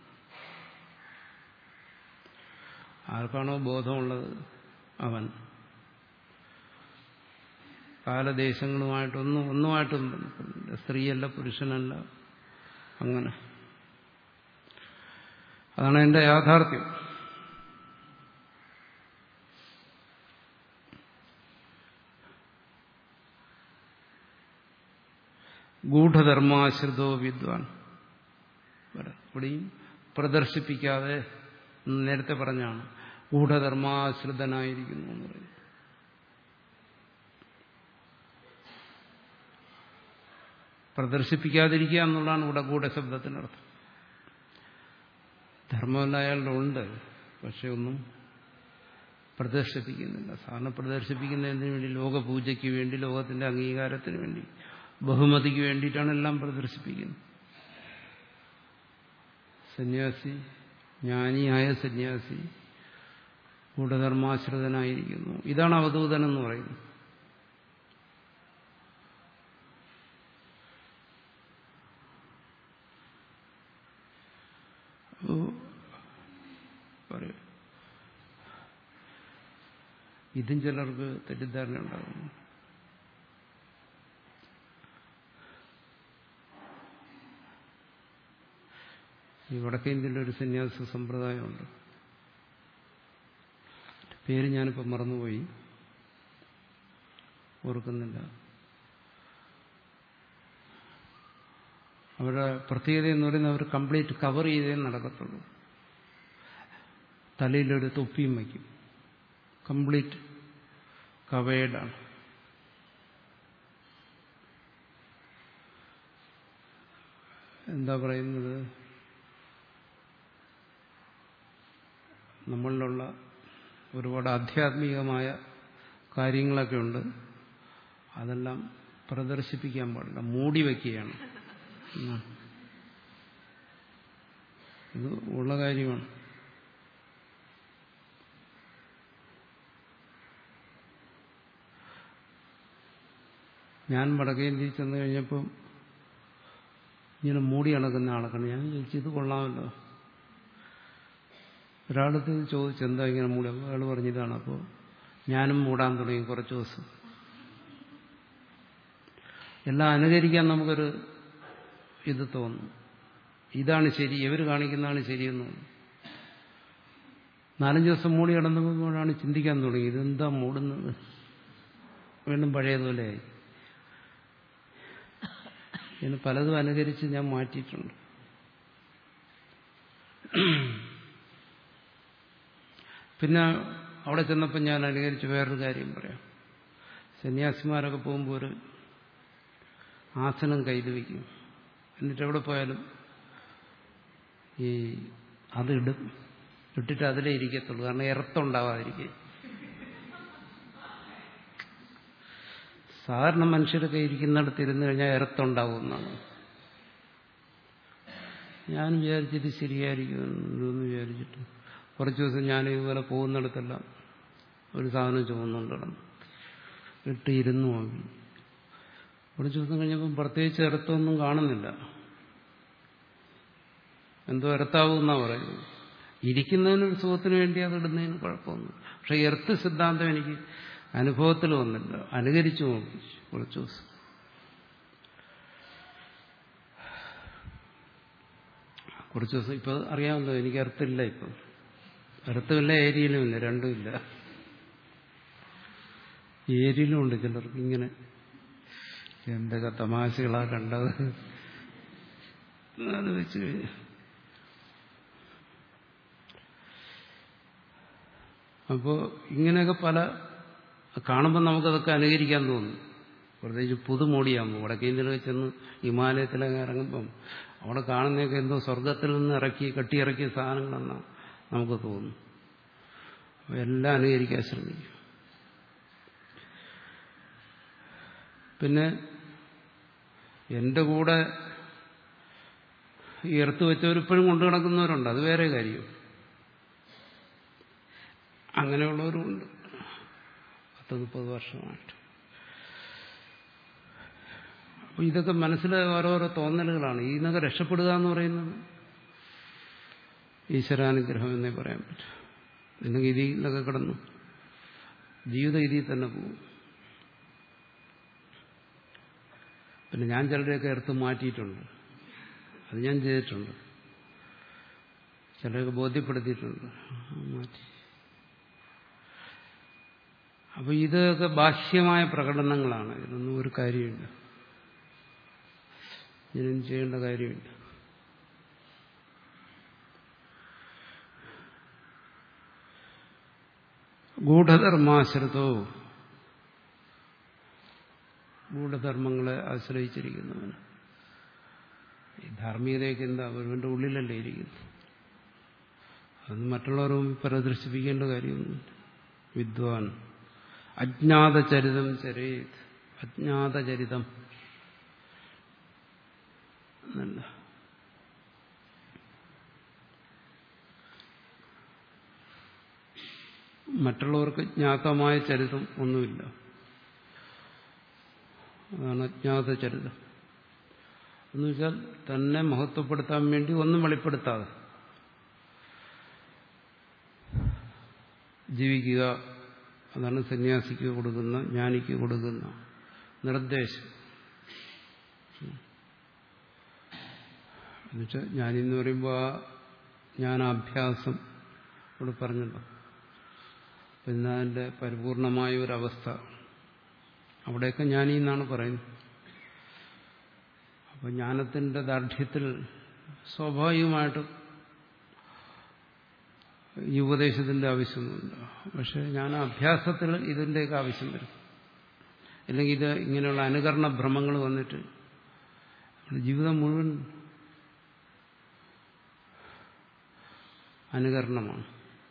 ആർക്കാണോ ബോധമുള്ളത് അവൻ കാലദേശങ്ങളുമായിട്ടൊന്നും ഒന്നുമായിട്ടും ബന്ധപ്പെടില്ല സ്ത്രീയല്ല പുരുഷനല്ല അങ്ങനെ അതാണ് എന്റെ യാഥാർത്ഥ്യം ഗൂഢധർമാശ്രിതോ വിദ്വാൻ ഇവിടെയും പ്രദർശിപ്പിക്കാതെ നേരത്തെ പറഞ്ഞാണ് ഗൂഢധർമാശ്രിതനായിരിക്കുന്നു എന്ന് പറയും പ്രദർശിപ്പിക്കാതിരിക്കുക എന്നുള്ളതാണ് ഇവിടെ ഗൂഢശബ്ദത്തിനർത്ഥം ധർമ്മമല്ല അയാളുടെ ഉണ്ട് പക്ഷെ ഒന്നും പ്രദർശിപ്പിക്കുന്നില്ല സാധാരണ പ്രദർശിപ്പിക്കുന്നതിന് വേണ്ടി ലോകപൂജയ്ക്ക് വേണ്ടി ലോകത്തിന്റെ അംഗീകാരത്തിന് വേണ്ടി ബഹുമതിക്ക് വേണ്ടിയിട്ടാണ് എല്ലാം പ്രദർശിപ്പിക്കുന്നത് സന്യാസി ജ്ഞാനിയായ സന്യാസി ഗൂഢധർമാശ്രിതനായിരിക്കുന്നു ഇതാണ് അവധൂതൻ എന്ന് പറയുന്നത് പറയൂ ഇതും ചിലർക്ക് തെറ്റിദ്ധാരണ ഉണ്ടാകുന്നു ഈ വടക്കേ ഇന്ത്യയിലെ ഒരു സന്യാസ സമ്പ്രദായമുണ്ട് പേര് ഞാനിപ്പോൾ മറന്നുപോയി ഓർക്കുന്നില്ല അവരുടെ പ്രത്യേകത എന്ന് പറയുന്നത് അവർ കംപ്ലീറ്റ് കവർ ചെയ്തേ നടക്കത്തുള്ളൂ തലയിലൊരു തൊപ്പിയും വയ്ക്കും കംപ്ലീറ്റ് കവേഡാണ് എന്താ പറയുന്നത് നമ്മളിലുള്ള ഒരുപാട് ആധ്യാത്മികമായ കാര്യങ്ങളൊക്കെ ഉണ്ട് അതെല്ലാം പ്രദർശിപ്പിക്കാൻ പാടില്ല മൂടി വയ്ക്കുകയാണ് ഇത് ഉള്ള കാര്യമാണ് ഞാൻ വടക്കേന്ത്യയിൽ ചെന്ന് കഴിഞ്ഞപ്പോൾ ഇങ്ങനെ മൂടി അടക്കുന്ന ആളൊക്കെയാണ് ഞാൻ ചോദിച്ചു ഇത് കൊള്ളാമല്ലോ ഒരാളത്ത് ചോദിച്ചു എന്താ ഇങ്ങനെ മൂടി അപ്പോൾ അയാൾ പറഞ്ഞതാണ് അപ്പോൾ ഞാനും മൂടാൻ തുടങ്ങി കുറച്ച് ദിവസം എല്ലാം അനുകരിക്കാൻ നമുക്കൊരു ഇത് തോന്നും ഇതാണ് ശരി ഇവർ കാണിക്കുന്നതാണ് ശരിയെന്ന് തോന്നുന്നു നാലഞ്ച് ദിവസം മൂടി കിടന്നപ്പോഴാണ് ചിന്തിക്കാൻ തുടങ്ങി ഇതെന്താ മൂടുന്നത് വീണ്ടും പഴയതുപോലെയായി ഇങ്ങനെ പലതും അനുകരിച്ച് ഞാൻ മാറ്റിയിട്ടുണ്ട് പിന്നെ അവിടെ ചെന്നപ്പോൾ ഞാൻ അനുകരിച്ച് വേറൊരു കാര്യം പറയാം സന്യാസിമാരൊക്കെ പോകുമ്പോൾ ഒരു ആസനം കയ്യിൽ വയ്ക്കും എന്നിട്ട് എവിടെ പോയാലും ഈ അതിടും ഇട്ടിട്ട് അതിലേ ഇരിക്കത്തുള്ളൂ കാരണം ഇറത്തുണ്ടാവാതിരിക്കെ സാധാരണ മനുഷ്യരൊക്കെ ഇരിക്കുന്നിടത്ത് ഇരുന്ന് കഴിഞ്ഞാൽ ഇറത്തുണ്ടാവും എന്നാണ് ഞാൻ വിചാരിച്ചിട്ട് ശരിയായിരിക്കും എന്ന് വിചാരിച്ചിട്ട് കുറച്ച് ദിവസം ഞാൻ ഇതുപോലെ പോകുന്നിടത്തെല്ലാം ഒരു സാധനം ചുമന്നുകൊണ്ട് കിടന്നു ഇട്ട് ഇരുന്നു നോക്കി കുറച്ച് ദിവസം കഴിഞ്ഞപ്പം പ്രത്യേകിച്ച് ഇറത്തൊന്നും കാണുന്നില്ല എന്തോ ഇറത്താവും എന്നാ പറയുന്നത് ഇരിക്കുന്നതിനൊരു സുഖത്തിന് വേണ്ടി അത് ഇടുന്നതിന് കുഴപ്പമൊന്നും പക്ഷെ എർത്ത് സിദ്ധാന്തം എനിക്ക് അനുഭവത്തിൽ വന്നില്ല അനുകരിച്ചു നോക്കി കുറച്ച് ദിവസം കുറച്ച് ദിവസം ഇപ്പൊ അറിയാമല്ലോ എനിക്ക് എർത്തില്ല ഇപ്പം എർത്തുമില്ല ഏരിയയിലുമില്ല രണ്ടുമില്ല ഏരിയയിലും ഉണ്ട് ചിലർക്ക് ഇങ്ങനെ എന്തൊക്കെ തമാശകളാ കണ്ടത് അത് വെച്ച് കഴിഞ്ഞു അപ്പോൾ ഇങ്ങനെയൊക്കെ പല കാണുമ്പോൾ നമുക്കതൊക്കെ അനുകരിക്കാൻ തോന്നും പ്രത്യേകിച്ച് പുതുമോടിയാകുമ്പോൾ വടക്കേ ഇന്ത്യയിലൊക്കെ ചെന്ന് ഹിമാലയത്തിലൊക്കെ ഇറങ്ങുമ്പം അവിടെ കാണുന്നതൊക്കെ എന്തോ സ്വർഗത്തിൽ നിന്ന് ഇറക്കി കെട്ടിയിറക്കിയ സാധനങ്ങളെന്നാണ് നമുക്ക് തോന്നും അപ്പോൾ എല്ലാം അനുകരിക്കാൻ ശ്രമിക്കും പിന്നെ എൻ്റെ കൂടെ ഈ എർത്ത് വെച്ചവരിപ്പോഴും കൊണ്ടു നടക്കുന്നവരുണ്ട് അത് വേറെ കാര്യം അങ്ങനെയുള്ളവരുമുണ്ട് പത്ത് മുപ്പത് വർഷമായിട്ട് അപ്പൊ ഇതൊക്കെ മനസ്സിൽ ഓരോരോ തോന്നലുകളാണ് ഇതിനൊക്കെ രക്ഷപ്പെടുക എന്ന് പറയുന്നത് ഈശ്വരാനുഗ്രഹം എന്നേ പറയാൻ പറ്റും ഇല്ലെങ്കിൽ ഇതിലൊക്കെ കിടന്നു ജീവിത ഇതിൽ തന്നെ പോകും പിന്നെ ഞാൻ ചിലരെയൊക്കെ എടുത്ത് മാറ്റിയിട്ടുണ്ട് അത് ഞാൻ ചെയ്തിട്ടുണ്ട് ചിലരൊക്കെ ബോധ്യപ്പെടുത്തിയിട്ടുണ്ട് മാറ്റി അപ്പൊ ഇതൊക്കെ ബാഹ്യമായ പ്രകടനങ്ങളാണ് ഇതിനൊന്നും ഒരു കാര്യമില്ല ഇതിനും ചെയ്യേണ്ട കാര്യമില്ല ഗൂഢധർമാശ്രിതോ ഗൂഢധർമ്മങ്ങളെ ആശ്രയിച്ചിരിക്കുന്നവന് ഈ ധാർമ്മികതയൊക്കെ എന്താ ഒരുവന്റെ ഉള്ളിലല്ലേ ഇരിക്കുന്നു അതൊന്നും മറ്റുള്ളവരെ മുമ്പിൽ പ്രദർശിപ്പിക്കേണ്ട കാര്യമൊന്നുമില്ല വിദ്വാൻ അജ്ഞാതചരിതം ചരേത് അജ്ഞാതചരിതം എന്നല്ല മറ്റുള്ളവർക്ക് ജ്ഞാതമായ ചരിതം ഒന്നുമില്ല അതാണ് അജ്ഞാത ചരിതം എന്ന് വെച്ചാൽ തന്നെ മഹത്വപ്പെടുത്താൻ വേണ്ടി ഒന്നും വെളിപ്പെടുത്താതെ ജീവിക്കുക അതാണ് സന്യാസിക്ക് കൊടുക്കുന്ന ജ്ഞാനിക്ക് കൊടുക്കുന്ന നിർദ്ദേശം എന്നുവെച്ചാൽ ജ്ഞാനിന്ന് പറയുമ്പോൾ ആ ജ്ഞാനാഭ്യാസം ഇവിടെ പറഞ്ഞല്ലോ പിന്നെ അതിൻ്റെ പരിപൂർണമായ ഒരവസ്ഥ അവിടെയൊക്കെ ജ്ഞാനി എന്നാണ് പറയുന്നത് അപ്പോൾ ജ്ഞാനത്തിൻ്റെ ദാർഢ്യത്തിൽ സ്വാഭാവികമായിട്ടും ഈ ഉപദേശത്തിന്റെ ആവശ്യമൊന്നുമില്ല പക്ഷെ ഞാൻ അഭ്യാസത്തിൽ ഇതിൻ്റെയൊക്കെ ആവശ്യം വരും അല്ലെങ്കിൽ ഇത് ഇങ്ങനെയുള്ള അനുകരണ ഭ്രമങ്ങൾ വന്നിട്ട് ജീവിതം മുഴുവൻ അനുകരണമാണ്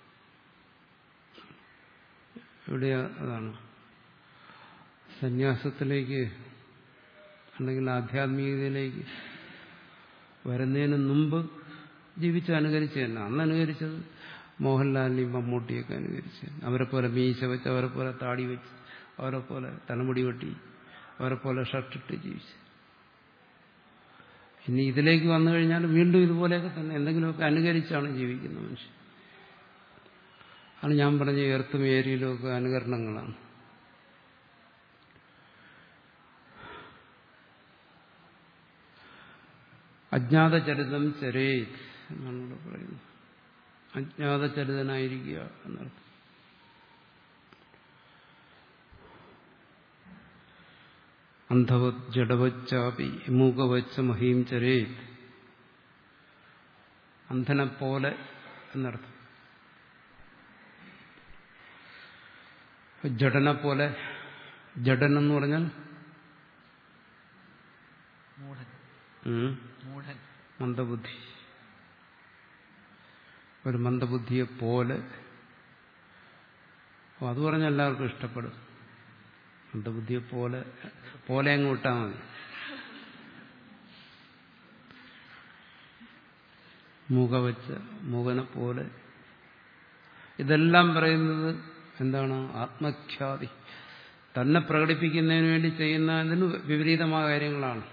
ഇവിടെ അതാണ് സന്യാസത്തിലേക്ക് അല്ലെങ്കിൽ ആധ്യാത്മികതയിലേക്ക് വരുന്നതിന് മുമ്പ് ജീവിച്ച് അനുകരിച്ച് തന്നെ അന്ന് അനുകരിച്ചത് മോഹൻലാലിനെയും മമ്മൂട്ടിയൊക്കെ അനുകരിച്ച് അവരെ പോലെ മീശ വെച്ച് അവരെ പോലെ താടി വെച്ച് അവരെ പോലെ തലമുടി വെട്ടി അവരെ പോലെ ഷർട്ടിട്ട് ജീവിച്ച് ഇനി ഇതിലേക്ക് വന്നു കഴിഞ്ഞാൽ വീണ്ടും ഇതുപോലെയൊക്കെ തന്നെ എന്തെങ്കിലുമൊക്കെ അനുകരിച്ചാണ് ജീവിക്കുന്ന മനുഷ്യൻ ആണ് ഞാൻ പറഞ്ഞ എർത്തും ഏരിയയിലും ഒക്കെ അനുകരണങ്ങളാണ് അജ്ഞാതചരിതം ചരേത് എന്നാണ് ഇവിടെ പറയുന്നത് അജ്ഞാതചരിതനായിരിക്കുക എന്നർത്ഥം അന്ധവത് ജഡവച്ചാപി മൂകവച്ച മഹീം ചരേത് അന്ധനെ പോലെ എന്നർത്ഥം ജഡനെ പോലെ ജഡൻ എന്ന് പറഞ്ഞാൽ മൂഢൻ ഉം, മൂഢൻ മന്ദബുദ്ധി ഒരു മന്ദബുദ്ധിയെ പോലെ അപ്പോൾ അത് പറഞ്ഞാൽ എല്ലാവർക്കും ഇഷ്ടപ്പെടും മന്ദബുദ്ധിയെ പോലെ പോലെ അങ്ങ് വിട്ടാൽ മതി മുഖ വെച്ച് മുഖനെ പോലെ ഇതെല്ലാം പറയുന്നത് എന്താണ് ആത്മഖ്യാതി തന്നെ പ്രകടിപ്പിക്കുന്നതിന് വേണ്ടി ചെയ്യുന്നതിന് വിപരീതമായ കാര്യങ്ങളാണ്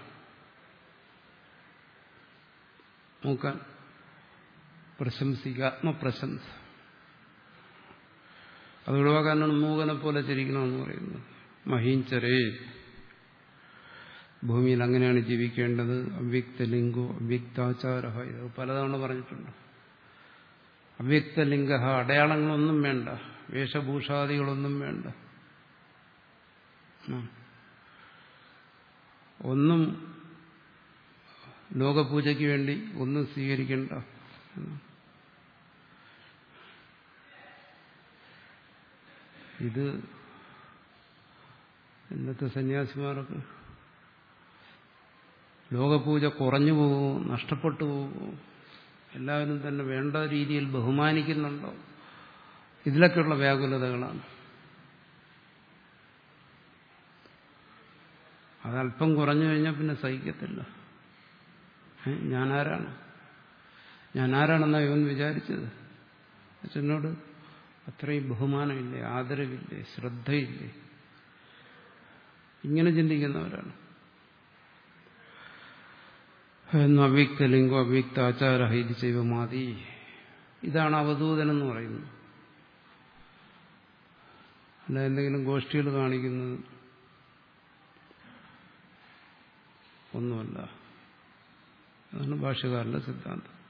നോക്കാൻ പ്രശംസിക്കുക ആത്മപ്രശംസ അത് ഒഴിവാക്കാനാണ് മൂകനെ പോലെ ചിരിക്കണമെന്ന് പറയുന്നത് മഹീഞ്ചരേ ഭൂമിയിൽ അങ്ങനെയാണ് ജീവിക്കേണ്ടത് അവ്യക്തലിംഗോ അവ്യക്താചാര ഇത് പലതവണ പറഞ്ഞിട്ടുണ്ട് അവ്യക്തലിംഗ അടയാളങ്ങളൊന്നും വേണ്ട വേഷഭൂഷാദികളൊന്നും വേണ്ട ഒന്നും ലോകപൂജയ്ക്ക് വേണ്ടി ഒന്നും സ്വീകരിക്കേണ്ട ഇത് ഇന്നത്തെ സന്യാസിമാർക്ക് ലോകപൂജ കുറഞ്ഞു പോകുമോ നഷ്ടപ്പെട്ടു പോകുമോ എല്ലാവരും തന്നെ വേണ്ട രീതിയിൽ ബഹുമാനിക്കുന്നുണ്ടോ ഇതിലൊക്കെയുള്ള വ്യാകുലതകളാണ് അതല്പം കുറഞ്ഞു കഴിഞ്ഞാൽ പിന്നെ സഹിക്കത്തില്ല ഞാനാരാണ് ഞാനാരാണെന്നാണ് ഇവൻ വിചാരിച്ചത് അച്ഛനോട് അത്രയും ബഹുമാനമില്ലേ ആദരവില്ലേ ശ്രദ്ധയില്ലേ ഇങ്ങനെ ചിന്തിക്കുന്നവരാണ് എന്ന് അവ്യക്തലിംഗോ അവ്യക്ത ആചാര ഇത് ചെയ്വ മാതി ഇതാണ് അവധൂതനെന്ന് പറയുന്നത് അല്ല എന്തെങ്കിലും ഗോഷ്ഠികൾ കാണിക്കുന്നത് ഒന്നുമല്ല അതാണ് ഭാഷകാരന്റെ സിദ്ധാന്തം